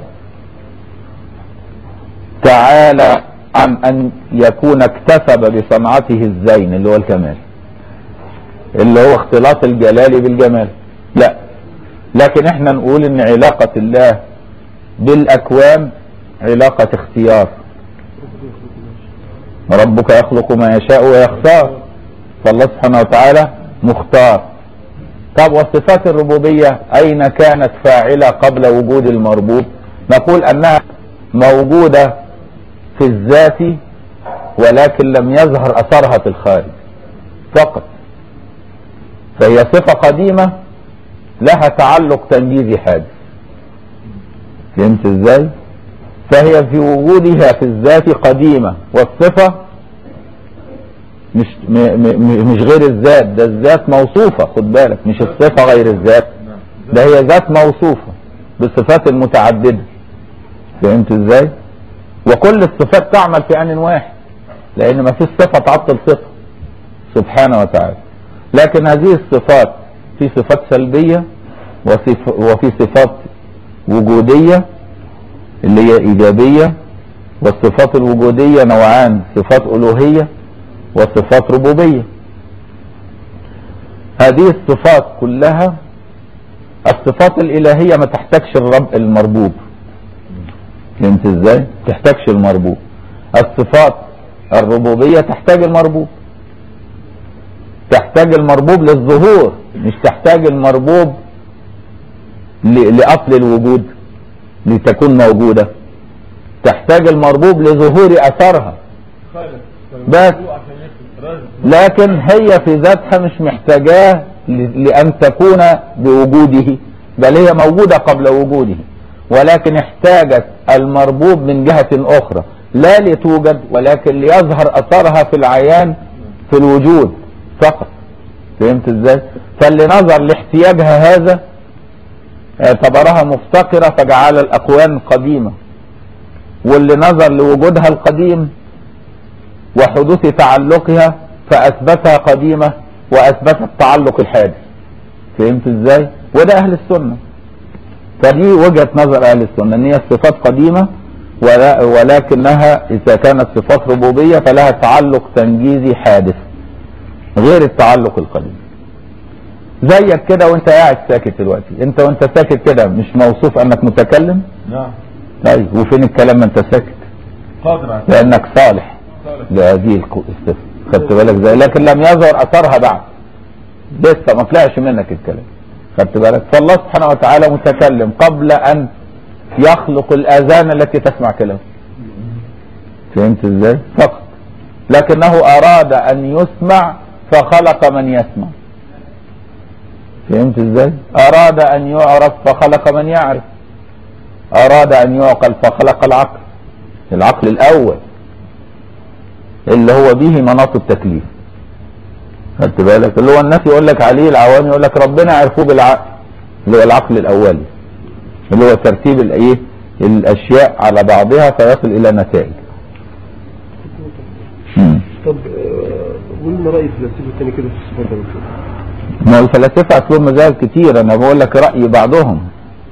تعالى عن ان يكون اكتسب بصنعته الزين اللي هو الكمال اللي هو اختلاط الجلال بالجمال لا لكن احنا نقول ان علاقة الله بالاكوان علاقة اختيار ربك يخلق ما يشاء ويختار فالله سبحانه وتعالى مختار طب وصفات الربوبية أين كانت فاعلة قبل وجود المربوب نقول أنها موجودة في الذات ولكن لم يظهر أثرها في الخارج فقط فهي صفة قديمة لها تعلق تنجيزي حادث فهمت ازاي فهي في وجودها في الذات قديمة والصفة مش م م مش غير الذات ده الذات موصوفة خد بالك مش الصفة غير الذات ده هي ذات موصوفة بصفات متعددة فهمت ازاي وكل الصفات تعمل في آن واحد لأن ما فيش صفة تعطل صفة سبحانه وتعالى لكن هذه الصفات في صفات سلبية وصف وفي صفات وجودية اللي هي إيجابية والصفات الوجودية نوعان صفات ألوهية وصفات ربوبية هذه الصفات كلها الصفات الإلهية ما تحتاجش الرب المربوب فهمت ازاي؟ تحتاجش المربوب الصفات الربوبية تحتاج المربوب تحتاج المربوب للظهور مش تحتاج المربوب ل- لأصل الوجود لتكون موجودة تحتاج المربوب لظهور أثرها بس لكن هي في ذاتها مش محتاجاه ل- لأن تكون بوجوده بل هي موجودة قبل وجوده ولكن احتاجت المربوب من جهة أخرى لا لتوجد ولكن ليظهر أثرها في العيان في الوجود فقط فهمت ازاي فاللي نظر لاحتياجها هذا اعتبرها مفتقرة فجعل الأكوان قديمة واللي نظر لوجودها القديم وحدوث تعلقها فأثبتها قديمة وأثبت التعلق الحادث فهمت ازاي وده أهل السنة فدي وجهة نظر أهل السنة أن هي الصفات قديمة ولا ولكنها إذا كانت صفات ربوبية فلها تعلق تنجيزي حادث غير التعلق القديم زيك كده وانت قاعد ساكت دلوقتي انت وانت ساكت كده مش موصوف انك متكلم نعم طيب وفين الكلام ما انت ساكت قادر على لانك صالح صالح. لهذه الكو- الصفة خدت بالك زي لكن لم يظهر اثرها بعد لسه ما طلعش منك الكلام خدت بالك فالله سبحانه وتعالى متكلم قبل ان يخلق الاذان التي تسمع كلامه فهمت ازاي فقط لكنه اراد ان يسمع فخلق من يسمع فهمت ازاي اراد ان يعرف فخلق من يعرف اراد ان يعقل فخلق العقل العقل الاول اللي هو به مناط التكليف خدت بالك اللي هو الناس يقول لك عليه العوام يقول لك ربنا عرفوه بالعقل اللي هو العقل الاولي اللي هو ترتيب الايه الاشياء على بعضها فيصل الى نتائج مم. طب آه، قول لنا رأي الفلاسفة الثاني كده في الصفات ده بشوف. ما هو الفلاسفه اصلهم مذاهب كتير انا بقول لك راي بعضهم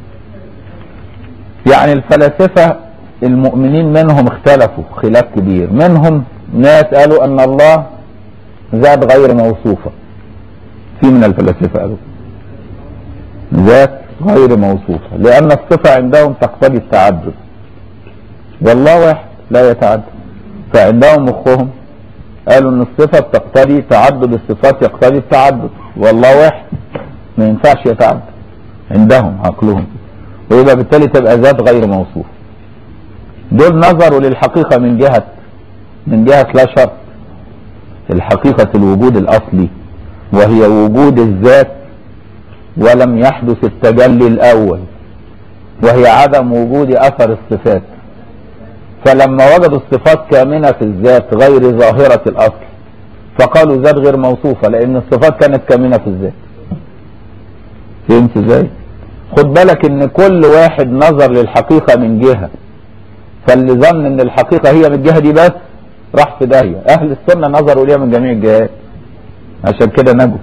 يعني الفلاسفه المؤمنين منهم اختلفوا خلاف كبير منهم ناس قالوا ان الله ذات غير موصوفه في من الفلاسفه قالوا ذات غير موصوفه لان الصفه عندهم تقتضي التعدد والله واحد لا يتعدد فعندهم مخهم قالوا ان الصفة تقتضي تعدد الصفات يقتضي التعدد والله واحد ما ينفعش يتعدد عندهم عقلهم ويبقى بالتالي تبقى ذات غير موصوف دول نظروا للحقيقة من جهة من جهة لا شرط الحقيقة الوجود الأصلي وهي وجود الذات ولم يحدث التجلي الأول وهي عدم وجود أثر الصفات فلما وجدوا الصفات كامنة في الذات غير ظاهرة الأصل فقالوا ذات غير موصوفة لأن الصفات كانت كامنة في الذات فهمت ازاي؟ خد بالك ان كل واحد نظر للحقيقة من جهة فاللي ظن ان الحقيقة هي من الجهة دي بس راح في داهية اهل السنة نظروا ليها من جميع الجهات عشان كده نجوا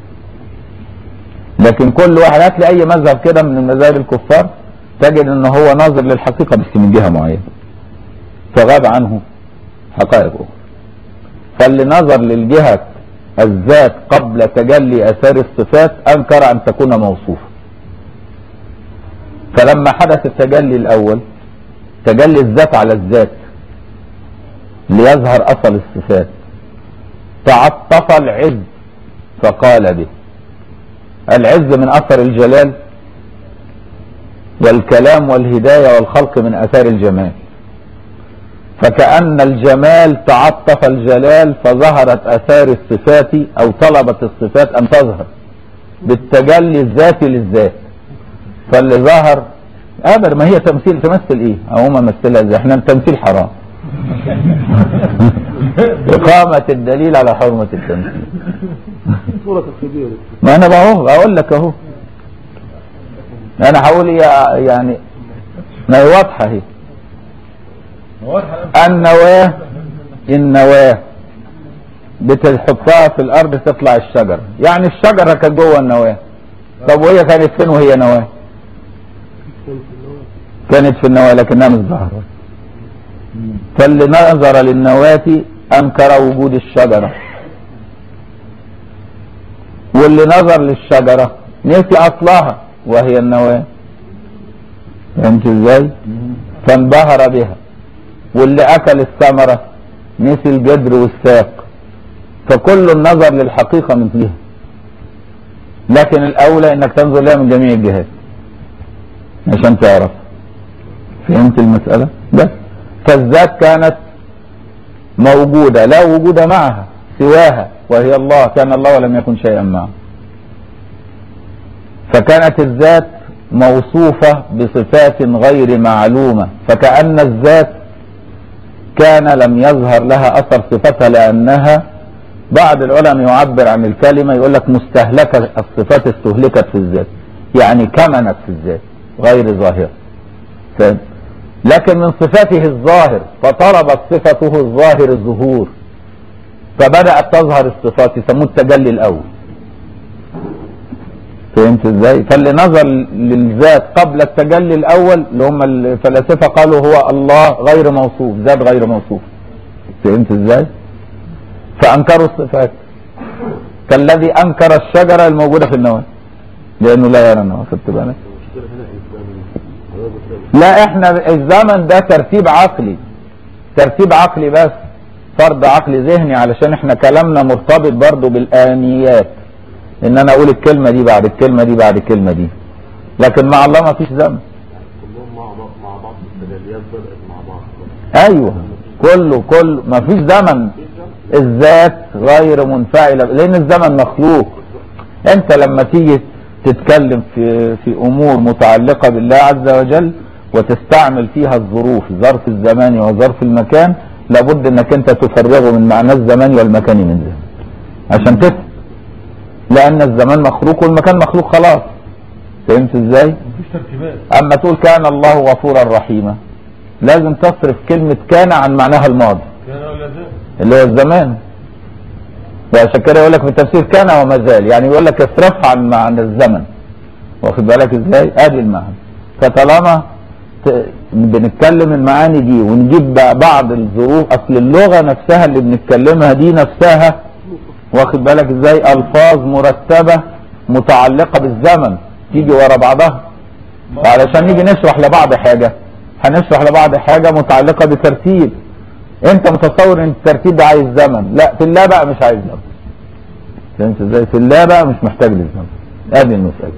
لكن كل واحد هات لي اي مذهب كده من مذاهب الكفار تجد ان هو ناظر للحقيقة بس من جهة معينة فغاب عنه حقائق اخرى فاللي نظر للجهة الذات قبل تجلي اثار الصفات انكر ان تكون موصوفة فلما حدث التجلي الاول تجلي الذات على الذات ليظهر اصل الصفات تعطف العز فقال به العز من اثر الجلال والكلام والهداية والخلق من اثار الجمال فكأن الجمال تعطف الجلال فظهرت اثار الصفات او طلبت الصفات ان تظهر بالتجلي الذاتي للذات فاللي ظهر ابدا ما هي تمثيل تمثل ايه او ما مثلها ازاي احنا التمثيل حرام إقامة الدليل على حرمة التمثيل صورة الكبيرة ما أنا بقول أقول لك أهو أنا هقول إيه يعني ما هي واضحة أهي النواة النواة بتحطها في الأرض تطلع الشجرة يعني الشجرة كانت جوه النواة طب وهي كانت فين وهي نواة كانت في النواة لكنها مش ظاهرة فاللي نظر للنواة أنكر وجود الشجرة واللي نظر للشجرة نسي أصلها وهي النواة فهمت ازاي؟ فانبهر بها واللي أكل الثمرة نسي الجدر والساق فكل النظر للحقيقة من فيها لكن الأولى إنك تنظر لها من جميع الجهات عشان تعرف فهمت المسألة؟ بس فالذات كانت موجودة لا وجود معها سواها وهي الله كان الله ولم يكن شيئا معه فكانت الذات موصوفة بصفات غير معلومة فكأن الذات كان لم يظهر لها أثر صفتها لأنها بعض العلماء يعبر عن الكلمة يقول لك مستهلكة الصفات استهلكت في الذات يعني كمنت في الذات غير ظاهرة فاهم؟ لكن من صفاته الظاهر فطلبت صفته الظاهر الظهور فبدأت تظهر الصفات يسموه التجلي الأول فهمت ازاي؟ فاللي نظر للذات قبل التجلي الأول اللي هم الفلاسفة قالوا هو الله غير موصوف ذات غير موصوف فهمت ازاي؟ فأنكروا الصفات كالذي أنكر الشجرة الموجودة في النواة لأنه لا يرى النواة خدت بالك؟ لا احنا الزمن ده ترتيب عقلي ترتيب عقلي بس فرض عقلي ذهني علشان احنا كلامنا مرتبط برضو بالآنيات ان انا اقول الكلمة دي بعد الكلمة دي بعد الكلمة دي لكن مع الله ما فيش زمن كلهم مع بعض مع بعض التجليات بدأت مع بعض ايوه كله كله ما فيش زمن الذات غير منفعلة لان الزمن مخلوق انت لما تيجي تتكلم في في امور متعلقة بالله عز وجل وتستعمل فيها الظروف ظرف الزمان وظرف المكان لابد انك انت تفرغه من معنى الزمان والمكان من ذهن عشان تفهم لان الزمان مخلوق والمكان مخلوق خلاص فهمت ازاي مفيش ترتيبات اما تقول كان الله غفورا رحيما لازم تصرف كلمة كان عن معناها الماضي كان ولا زال اللي هو الزمان وعشان كده يقول لك في التفسير كان وما زال يعني يقول لك اصرفها عن معنى الزمن واخد بالك ازاي ادي المعنى فطالما ت- بنتكلم المعاني دي ونجيب بقى بعض الظروف اصل اللغه نفسها اللي بنتكلمها دي نفسها واخد بالك ازاي الفاظ مرتبه متعلقه بالزمن تيجي ورا بعضها علشان نيجي نشرح لبعض حاجه هنشرح لبعض حاجه متعلقه بترتيب انت متصور ان الترتيب ده عايز زمن لا في الله بقى مش عايز زمن فهمت ازاي في الله بقى مش محتاج للزمن ادي المسألة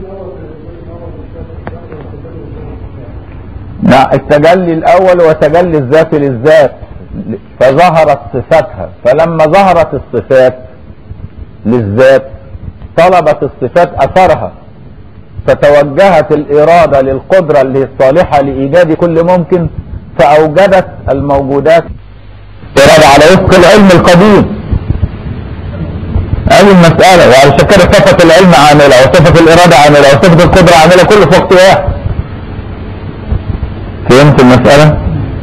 لا التجلي الاول هو تجلي الذات للذات فظهرت صفاتها فلما ظهرت الصفات للذات طلبت الصفات اثرها فتوجهت الإرادة للقدرة اللي هي الصالحة لإيجاد كل ممكن فأوجدت الموجودات إرادة على وفق العلم القديم هذه المسألة وعلى كده صفة العلم عاملة وصفة الإرادة عاملة وصفة القدرة عاملة كله في وقت واحد فهمت المسألة؟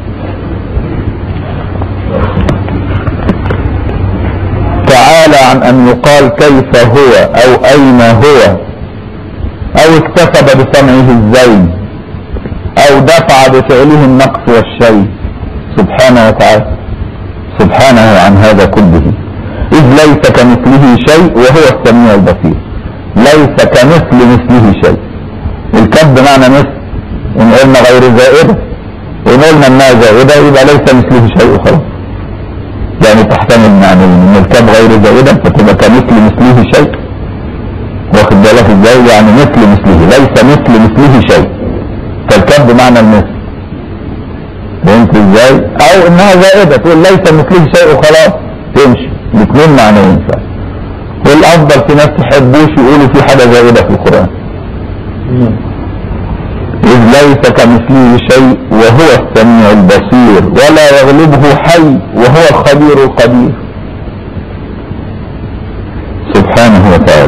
تعالى عن أن يقال كيف هو أو أين هو او اكتسب بصنعه الزين او دفع بفعله النقص والشيء سبحانه وتعالى سبحانه عن هذا كله اذ ليس كمثله شيء وهو السميع البصير ليس كمثل مثله شيء الكف بمعنى مثل ان قلنا غير زائدة ان قلنا انها زائدة يبقى ليس مثله شيء وخلاص يعني تحتمل معنى ان الكف غير زائدة فتبقى كمثل مثله شيء واخد بالك ازاي يعني مثل مثله ليس مثل مثله شيء فالكف بمعنى المثل فهمت ازاي او انها زائدة تقول ليس مثله شيء وخلاص تمشي الاثنين معنى ينفع والافضل في ناس تحبوش يقولوا في حاجة زائدة في القرآن إذ ليس كمثله شيء وهو السميع البصير ولا يغلبه حي وهو الخبير القدير سبحانه وتعالى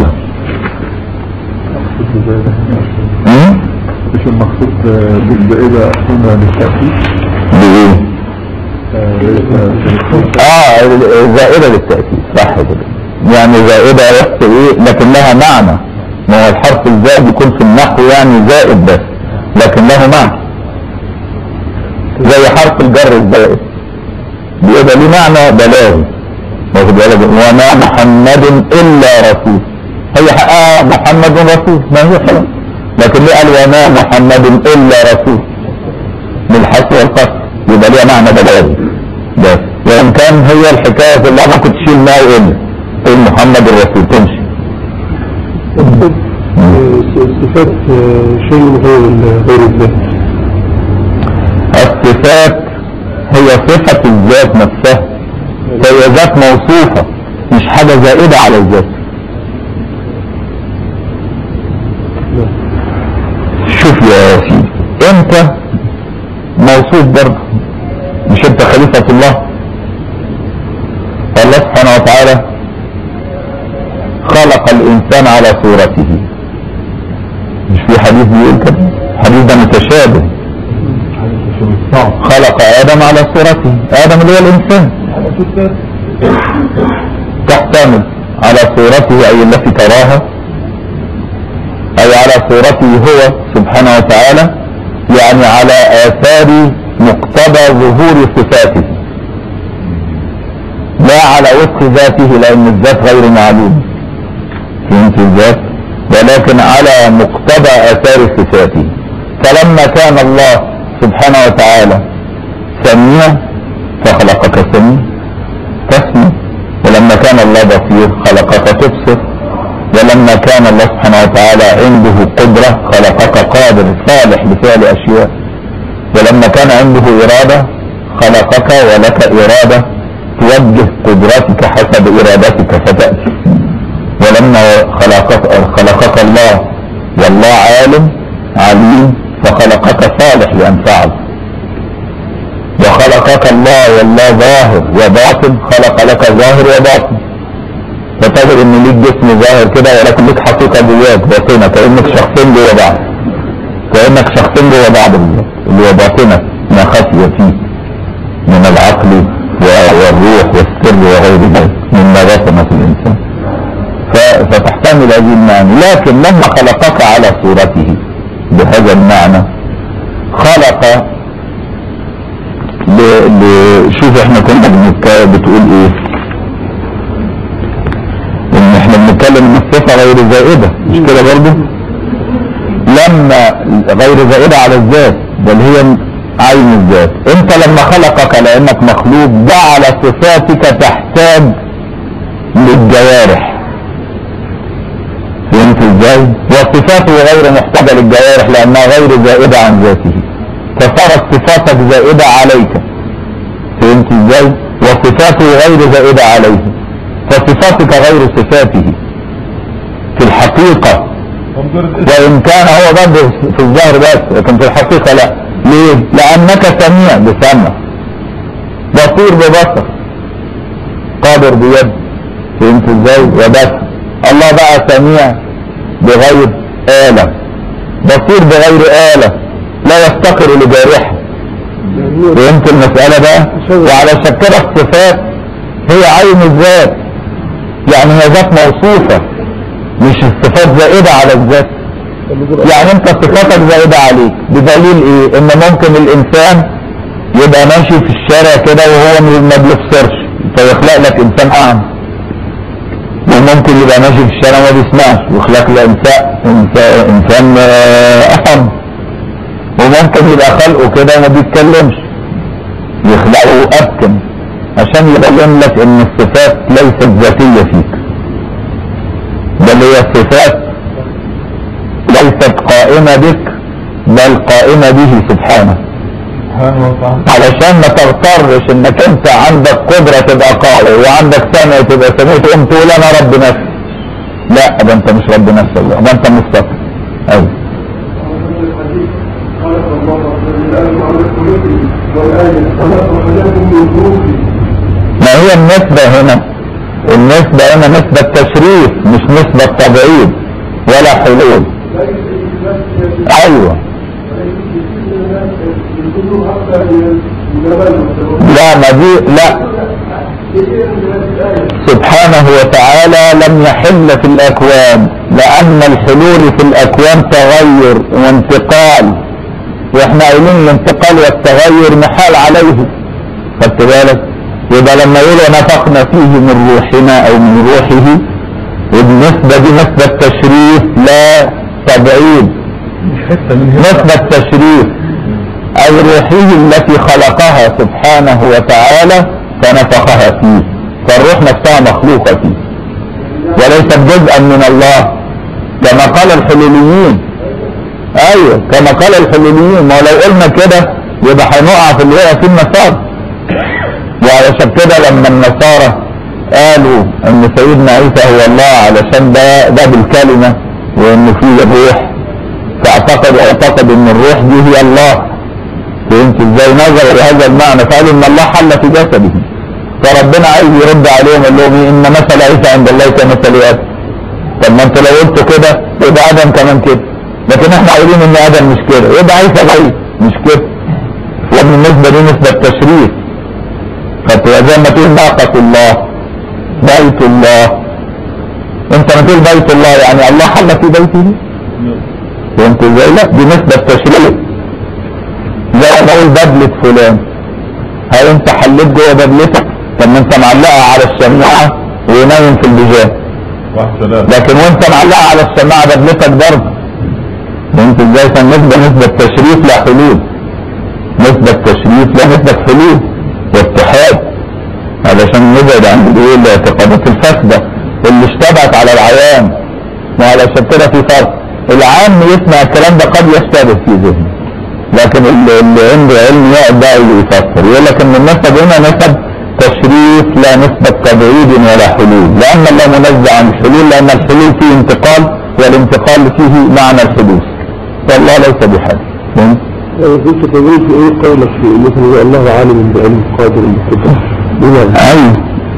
مم؟ مش المقصود بالزائدة هنا للتأكيد بإيه؟ آه، ليس اه زائدة للتأكيد صح كده يعني زائدة بس ايه لكن لها معنى ما هو الحرف الزائد يكون في النحو يعني زائد بس لكن له معنى زي حرف الجر الزائد بيبقى ليه معنى بلاغي واخد بالك وما محمد الا رسول هي حقها محمد رسول ما هي خلاص لكن ليه قال وما محمد الا رسول بالحق والقصد يبقى ليها معنى بلاغي بس وان كان هي الحكايه في اللغه كنت تشيل ما يقل تقول محمد الرسول تمشي صفات شيء غير غير الذات الصفات هي صفة الذات نفسها فهي ذات موصوفة مش حاجة زائدة على الذات شوف يا سيدي انت موصوف برضه مش انت خليفة الله الله سبحانه وتعالى خلق الانسان على صورته مش في حديث بيقول كده الحديث ده متشابه خلق ادم على صورته ادم اللي هو الانسان تحتمل على صورته اي التي تراها اي على صورته هو سبحانه وتعالى يعني على اثار مقتضى ظهور صفاته لا على وفق ذاته لان الذات غير معلوم فهمت الذات ولكن على مقتضى اثار صفاته فلما كان الله سبحانه وتعالى سميع فخلقك سميع تسمع ولما كان الله بصير خلقك تبصر ولما كان الله سبحانه وتعالى عنده قدرة خلقك قادر صالح لفعل أشياء ولما كان عنده إرادة خلقك ولك إرادة توجه قدرتك حسب إرادتك فتأتي ولما خلقك, خلقك الله والله عالم عليم فخلقك صالح لأن فعل وخلقك الله والله ظاهر وباطن خلق لك ظاهر وباطن فتجد ان ليك جسم ظاهر كده ولكن ليك حقيقة جواك باطنة كأنك شخصين جوا بعض كأنك شخصين جوا بعض بالظبط اللي هو باطنة ما خفي فيه من العقل والروح والسر وغير ذلك مما بطن في الإنسان ف- فتحتمل هذه المعنى لكن لما خلقك على صورته بهذا المعنى خلق ل... ل... شوف احنا كنا بنتك... بتقول ايه ان احنا بنتكلم ان الصفة غير زائدة مش كده برضه لما غير زائدة على الذات بل هي عين الذات انت لما خلقك لانك مخلوق جعل صفاتك تحتاج للجوارح فهمت ازاي وصفاته غير محتاجة للجوارح لانها غير زائدة عن ذاته فصارت صفاتك زائدة عليك فهمت ازاي وصفاته غير زائدة عليه فصفاتك غير صفاته في الحقيقة وان كان هو برضه في الظاهر بس لكن في الحقيقة لا ليه لانك سميع بسمع بصير ببصر قادر بيد فهمت ازاي وبس الله بقى سميع بغير آلة بصير بغير آلة لا يفتقر لجارحة فهمت المسألة بقى وعلى كده الصفات هي عين الذات يعني هي ذات موصوفة مش الصفات زائدة على الذات يعني انت صفاتك زائدة عليك بدليل ايه ان ممكن الانسان يبقى ماشي في الشارع كده وهو ما بيبصرش فيخلق لك انسان اعمى وممكن يبقى ماشي في الشارع ما بيسمعش ويخلق له انسان انسان, إنسان احم وممكن يبقى خلقه كده ما بيتكلمش يخلقه ابكم عشان يبين لك ان الصفات ليست ذاتية فيك بل هي الصفات ليست قائمة بك بل قائمة به سبحانه سبحانه وتعالى علشان ما تغترش انك انت عندك قدرة تبقى قارئ وعندك سمع تبقى سميع تقوم تقول انا رب نفسي لا ده انت مش رب نفسي الله ده انت مستقر ايوه ما هي النسبة هنا النسبة هنا نسبة تشريف مش نسبة تبعيد ولا حلول ايوه لا ما دي لا سبحانه وتعالى لم يحل في الاكوان لان الحلول في الاكوان تغير وانتقال واحنا قايلين الانتقال والتغير محال عليه خدت بالك يبقى لما يقول ونفخنا فيه من روحنا او من روحه والنسبة دي نسبة تشريف لا تبعيد نسبة تشريف أي روحه التي خلقها سبحانه وتعالى فنفخها فيه فالروح نفسها مخلوقة فيه وليست جزءا من الله كما قال الحلوليين ايوه كما قال الحلوليين ما لو قلنا كده يبقى هنقع في اللي هي في المسار وعلشان كده لما النصارى قالوا ان سيدنا عيسى هو الله علشان ده ده بالكلمة وانه فيه الروح فاعتقد اعتقد ان الروح دي هي الله فهمت ازاي نظر لهذا المعنى فقالوا ان الله حل في جسده فربنا عايز يرد عليهم قال لهم إيه؟ ان مثل عيسى عند الله كمثل ادم طب ما انتوا لو قلتوا كده يبقى ادم كمان كده لكن احنا عايزين ان ادم مش كده يبقى عيسى غير مش كده وبالنسبه دي نسبه تشريف فتبقى زي ما تقول ناقه الله بيت الله انت ما تقول بيت الله يعني الله حل في بيته فهمت ازاي لا دي نسبه تشريف زي ما اقول بدله فلان هل انت حليت جوه بدلتك طب ما انت معلقها على الشماعه ونايم في البيجامه والسلام لكن وانت معلقها على الشماعه بدلتك برضه فهمت ازاي فالنسبه نسبه تشريف لا حلول نسبه تشريف لا نسبه حلول واتحاد علشان نبعد عن الايه الاعتقادات الفاسده اللي اشتبهت على العوام وعلشان كده في فرق العام يسمع الكلام ده قد يشتبه في ذهنه لكن اللي, اللي عنده علم يقعد بقى يفسر يقول لك ان النسب هنا نسب تشريف لا نسبة تبعيد ولا حلول لأن الله منزع عن الحلول لأن الحلول فيه انتقال والانتقال فيه معنى الحدوث والله ليس بحال فهمت؟ كنت تقول في ايه قولك في مثلا الله عالم بعلم قادر بقدرة بمعنى أي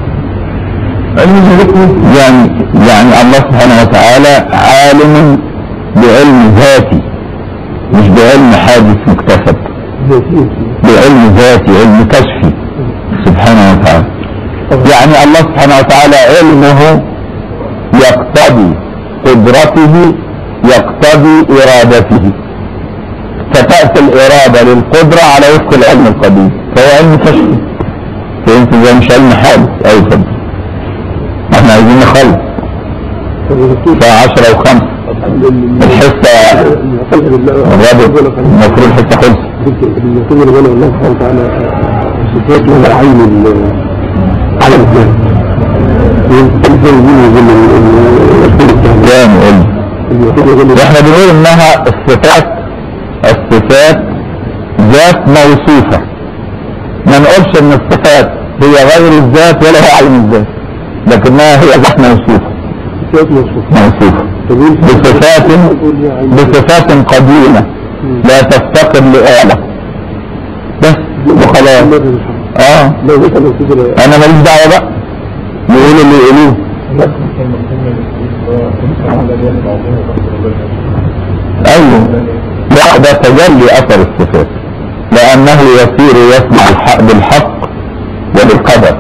علم يعني يعني الله سبحانه وتعالى عالم بعلم ذاتي مش بعلم حادث مكتسب ذاتية بعلم ذاتي علم كشفي سبحانه وتعالى يعني الله سبحانه وتعالى علمه يقتضي قدرته يقتضي ارادته فتأتي الارادة للقدرة على وفق العلم القديم فهو علم كشفي فهمت ازاي مش علم حادث اي فضل احنا عايزين نخلص الساعة عشرة وخمسة الحصة الرابط المفروض الحصة خلصت قلت يعتبر ربنا الله سبحانه وتعالى صفات ولا عين ال- عين الذات كيف يقولوا زي ما تاني قول يعتبر ربنا احنا بنقول انها الصفات الصفات ذات موصوفة ما نقولش ان الصفات هي غير الذات ولا هي عين الذات لكنها هي ذات موصوفة صفات موصوفة موصوفة تقول بصفات تقول يا عين بصفات قديمة لا تفتقر لآلة بس وخلاص اه لو مثلا تقول انا ماليش دعوة بقى يقولوا اللي يقولوه ايوه لا ده تجلي اثر الصفات لانه يصير يسمع الحق بالحق وبالقدر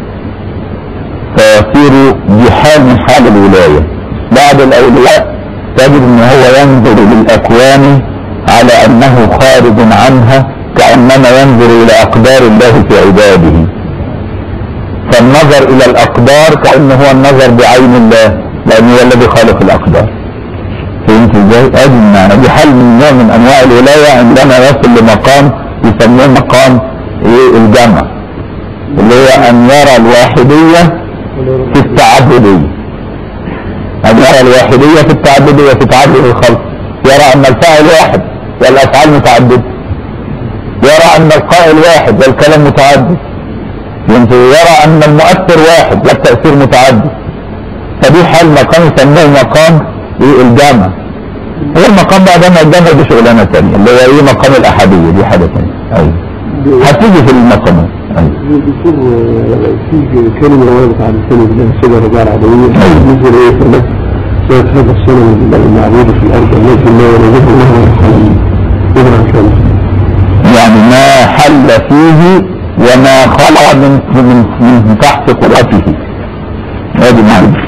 فيصير بحال من حال الولاية بعض الاولياء تجد ان هو ينظر للاكوان على انه خارج عنها كانما ينظر الى اقدار الله في عباده فالنظر الى الاقدار كانه هو النظر بعين الله لانه هو الذي خالق الاقدار فهمت ازاي؟ ادي المعنى دي حل من نوع من انواع الولايه عندما يصل لمقام يسموه مقام ايه الجمع اللي هو ان يرى الواحديه في التعبديه ان يرى الواحديه في التعبديه في تعبد الخلق يرى ان الفاعل واحد والافعال متعدده يرى ان القائل واحد والكلام متعدد فهمت؟ يرى ان المؤثر واحد والتاثير متعدد فدي حال مقام يسموه مقام ايه الجامع هو المقام بقى ده الجامع دي شغلانه ثانيه اللي هو ايه مقام الاحاديه دي حاجه ثانيه ايوه هتيجي في المقامات ايوه دكتور في كلمة وردت على لسان الله السيدة الرباعية العدوية بالنسبة لإيه فلا سيد هذا الصنم المعبود في الأرض الذي لا يرزقه الله ويرحمه إذن كان يعني ما حل فيه وما خلع من من من تحت قدرته هذه معنى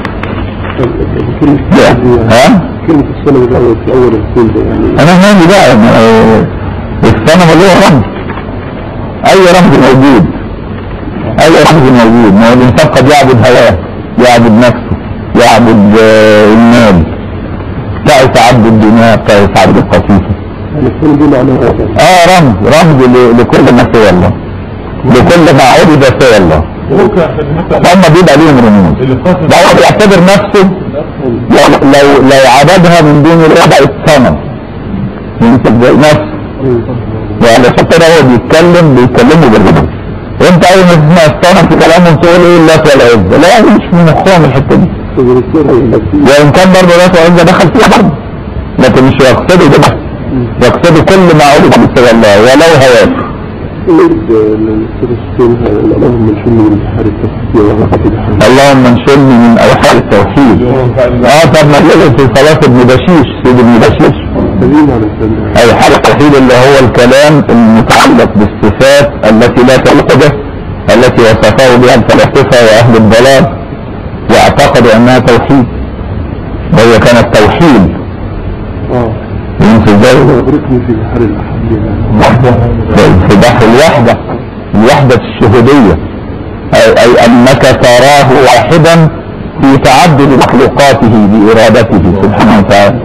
كلمة ها كلمة الصنم الأول في أول الكون ده يعني انا مالي بقى آه، الصنم اللي هو رمز اي رمز موجود اي رمز موجود ما هو الانسان قد يعبد هواه يعبد نفسه يعبد آه، المال تعس عبد الدنيا تعس عبد القطيفه يعني الصنم دي معناها أساس اه رمز رمز ل- لكل ما سوى الله لكل ما عبد سوى الله هم بيبقى ليهم رموز ده هو بيعتبر نفسه لو لو لو عبدها من دون الله بقت صنم يمسك زي نفسه يعني حتى لو هو بيتكلم بيتكلموا بالرموز انت اول ما تسمع الصنم في كلامهم تقول ايه اللات والعزة لا مش من مخهم الحته دي الدكتور النفسية وان كان برضه لات والعزة دخل فيها برضه لكن مش يقصدوا ده بس يقصدوا كل ما عبد بسوى الله ولو هواه يريد الأستاذ السين اللهم من شر من بحر التفكير وغفة الحمد اللهم انشرني من اوحال التوحيد اه طب ما لازم في صلاة ابن بشيش سيد ابن بشيش سليم على السلام اي حال التوحيد اللي هو الكلام المتعلق بالصفات التي لا تليق به التي وصفه بها الفلاسفة واهل الضلال واعتقدوا انها توحيد وهي كانت توحيد اه يمكن ازاي أغرقني في بحر الأحد في بحر الوحدة الوحدة الشهودية أي, أي أنك تراه واحدا في تعدد مخلوقاته بإرادته سبحانه وتعالى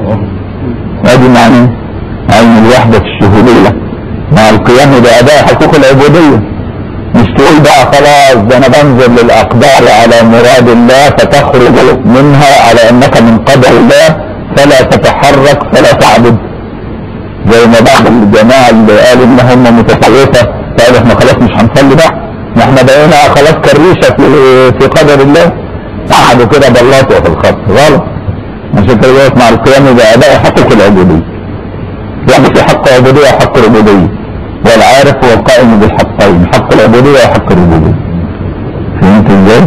هذه معنى عين الوحدة الشهودية مع القيام بأداء حقوق العبودية مش تقول بقى خلاص ده أنا بنزل للأقدار على مراد الله فتخرج منها على أنك من قدر الله فلا تتحرك فلا تعبد زي ما بعض الجماعة اللي قالوا ان هم متصوفة قالوا احنا خلاص مش هنصلي بقى ما احنا بقينا خلاص كريشة في, في قدر الله قعدوا كده بلاطوا في الخط غلط عشان كده يقف مع القيام بأداء حقوق العبودية يعني في حق عبودية وحق العبودية والعارف هو القائم بالحقين حق العبودية وحق الربوبية فهمت ازاي؟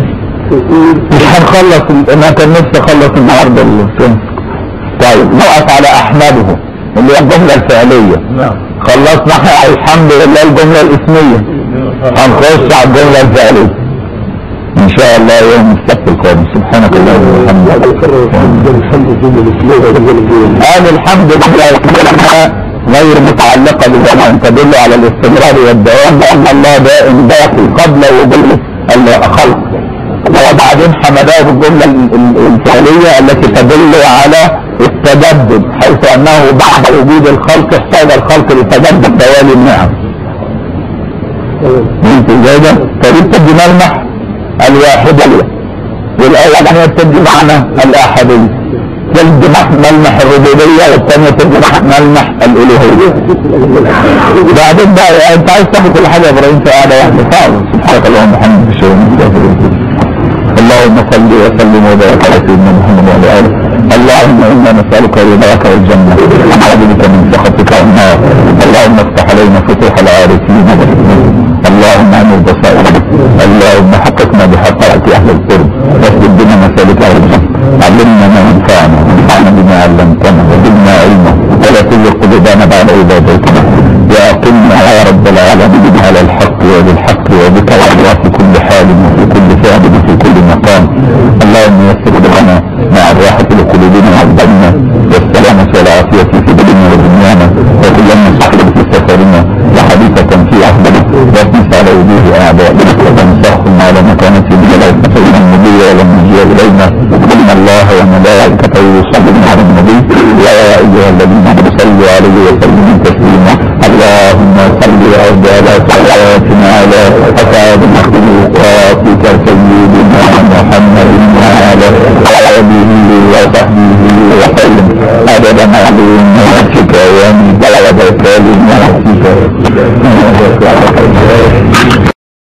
مش هنخلص انا كان نفسي اخلص النهارده الفيلم طيب نقف على احمده اللي هي الجملة الفعلية خلصنا احنا الحمد لله الجملة الاسمية هنخش على الجملة الفعلية ان شاء الله يوم السبت القادم سبحانك اللهم وبحمدك الحمد لله الإسلام والجنة قال الحمد لله كلمة غير متعلقة بزمان تدل على الاستمرار والدوام لأن الله دائم باقي قبل وجود الخلق وبعدين حمداه بالجملة ال- ال- الفعلية التي تدل على التجدد حيث انه بعد وجود الخلق احتاج الخلق لتجدد توالي النعم فهمت ازاي ده؟ فدي بتدي ملمح الواحدية والأول يعني بتدي معنى الأحدية تدي ملمح الربوبية والثانية تدي ملمح الألوهية بعدين بقى انت عايز تاخد كل حاجة يا ابراهيم في قاعدة واحدة صعب سبحانك اللهم وبحمدك اشهد ان لا اله الا انت اللهم صل وسلم وبارك على سيدنا محمد وعلى اله اللهم انا نسالك رضاك والجنه ونعوذ بك من سخطك والنار اللهم افتح علينا فتوح العارفين اللهم انور بصائرنا اللهم حققنا بحقائق اهل القرب واسجد بنا مسالك اهل الجنه علمنا ما ينفعنا وانفعنا بما علمتنا وزدنا علما ولا تزغ قلوبنا بعد اذ هديتنا واقمنا يا رب العالمين على الحق وبالحق وبك والله في كل حال وفي كل فعل وفي كل مقام اللهم يسر لنا مع الراحة لقلوبنا وعبدنا والسلامة والعافية في بدننا ودنيانا وكلنا صحبا في سفرنا وحديثة في عهدنا واطمس على وجوه اعدائنا وتنساهم على مكانتهم ولا يستطيعون النبي ولا نجي الينا ان الله وملائكته يصلون على النبي يا ايها الذين امنوا صلوا عليه وسلموا تسليما اللهم صل وارض على صلواتنا على اسعد مخلوقاتك سيدنا محمد وعلى اله وصحبه وسلم عدد معلوماتك ومن بلغ كلماتك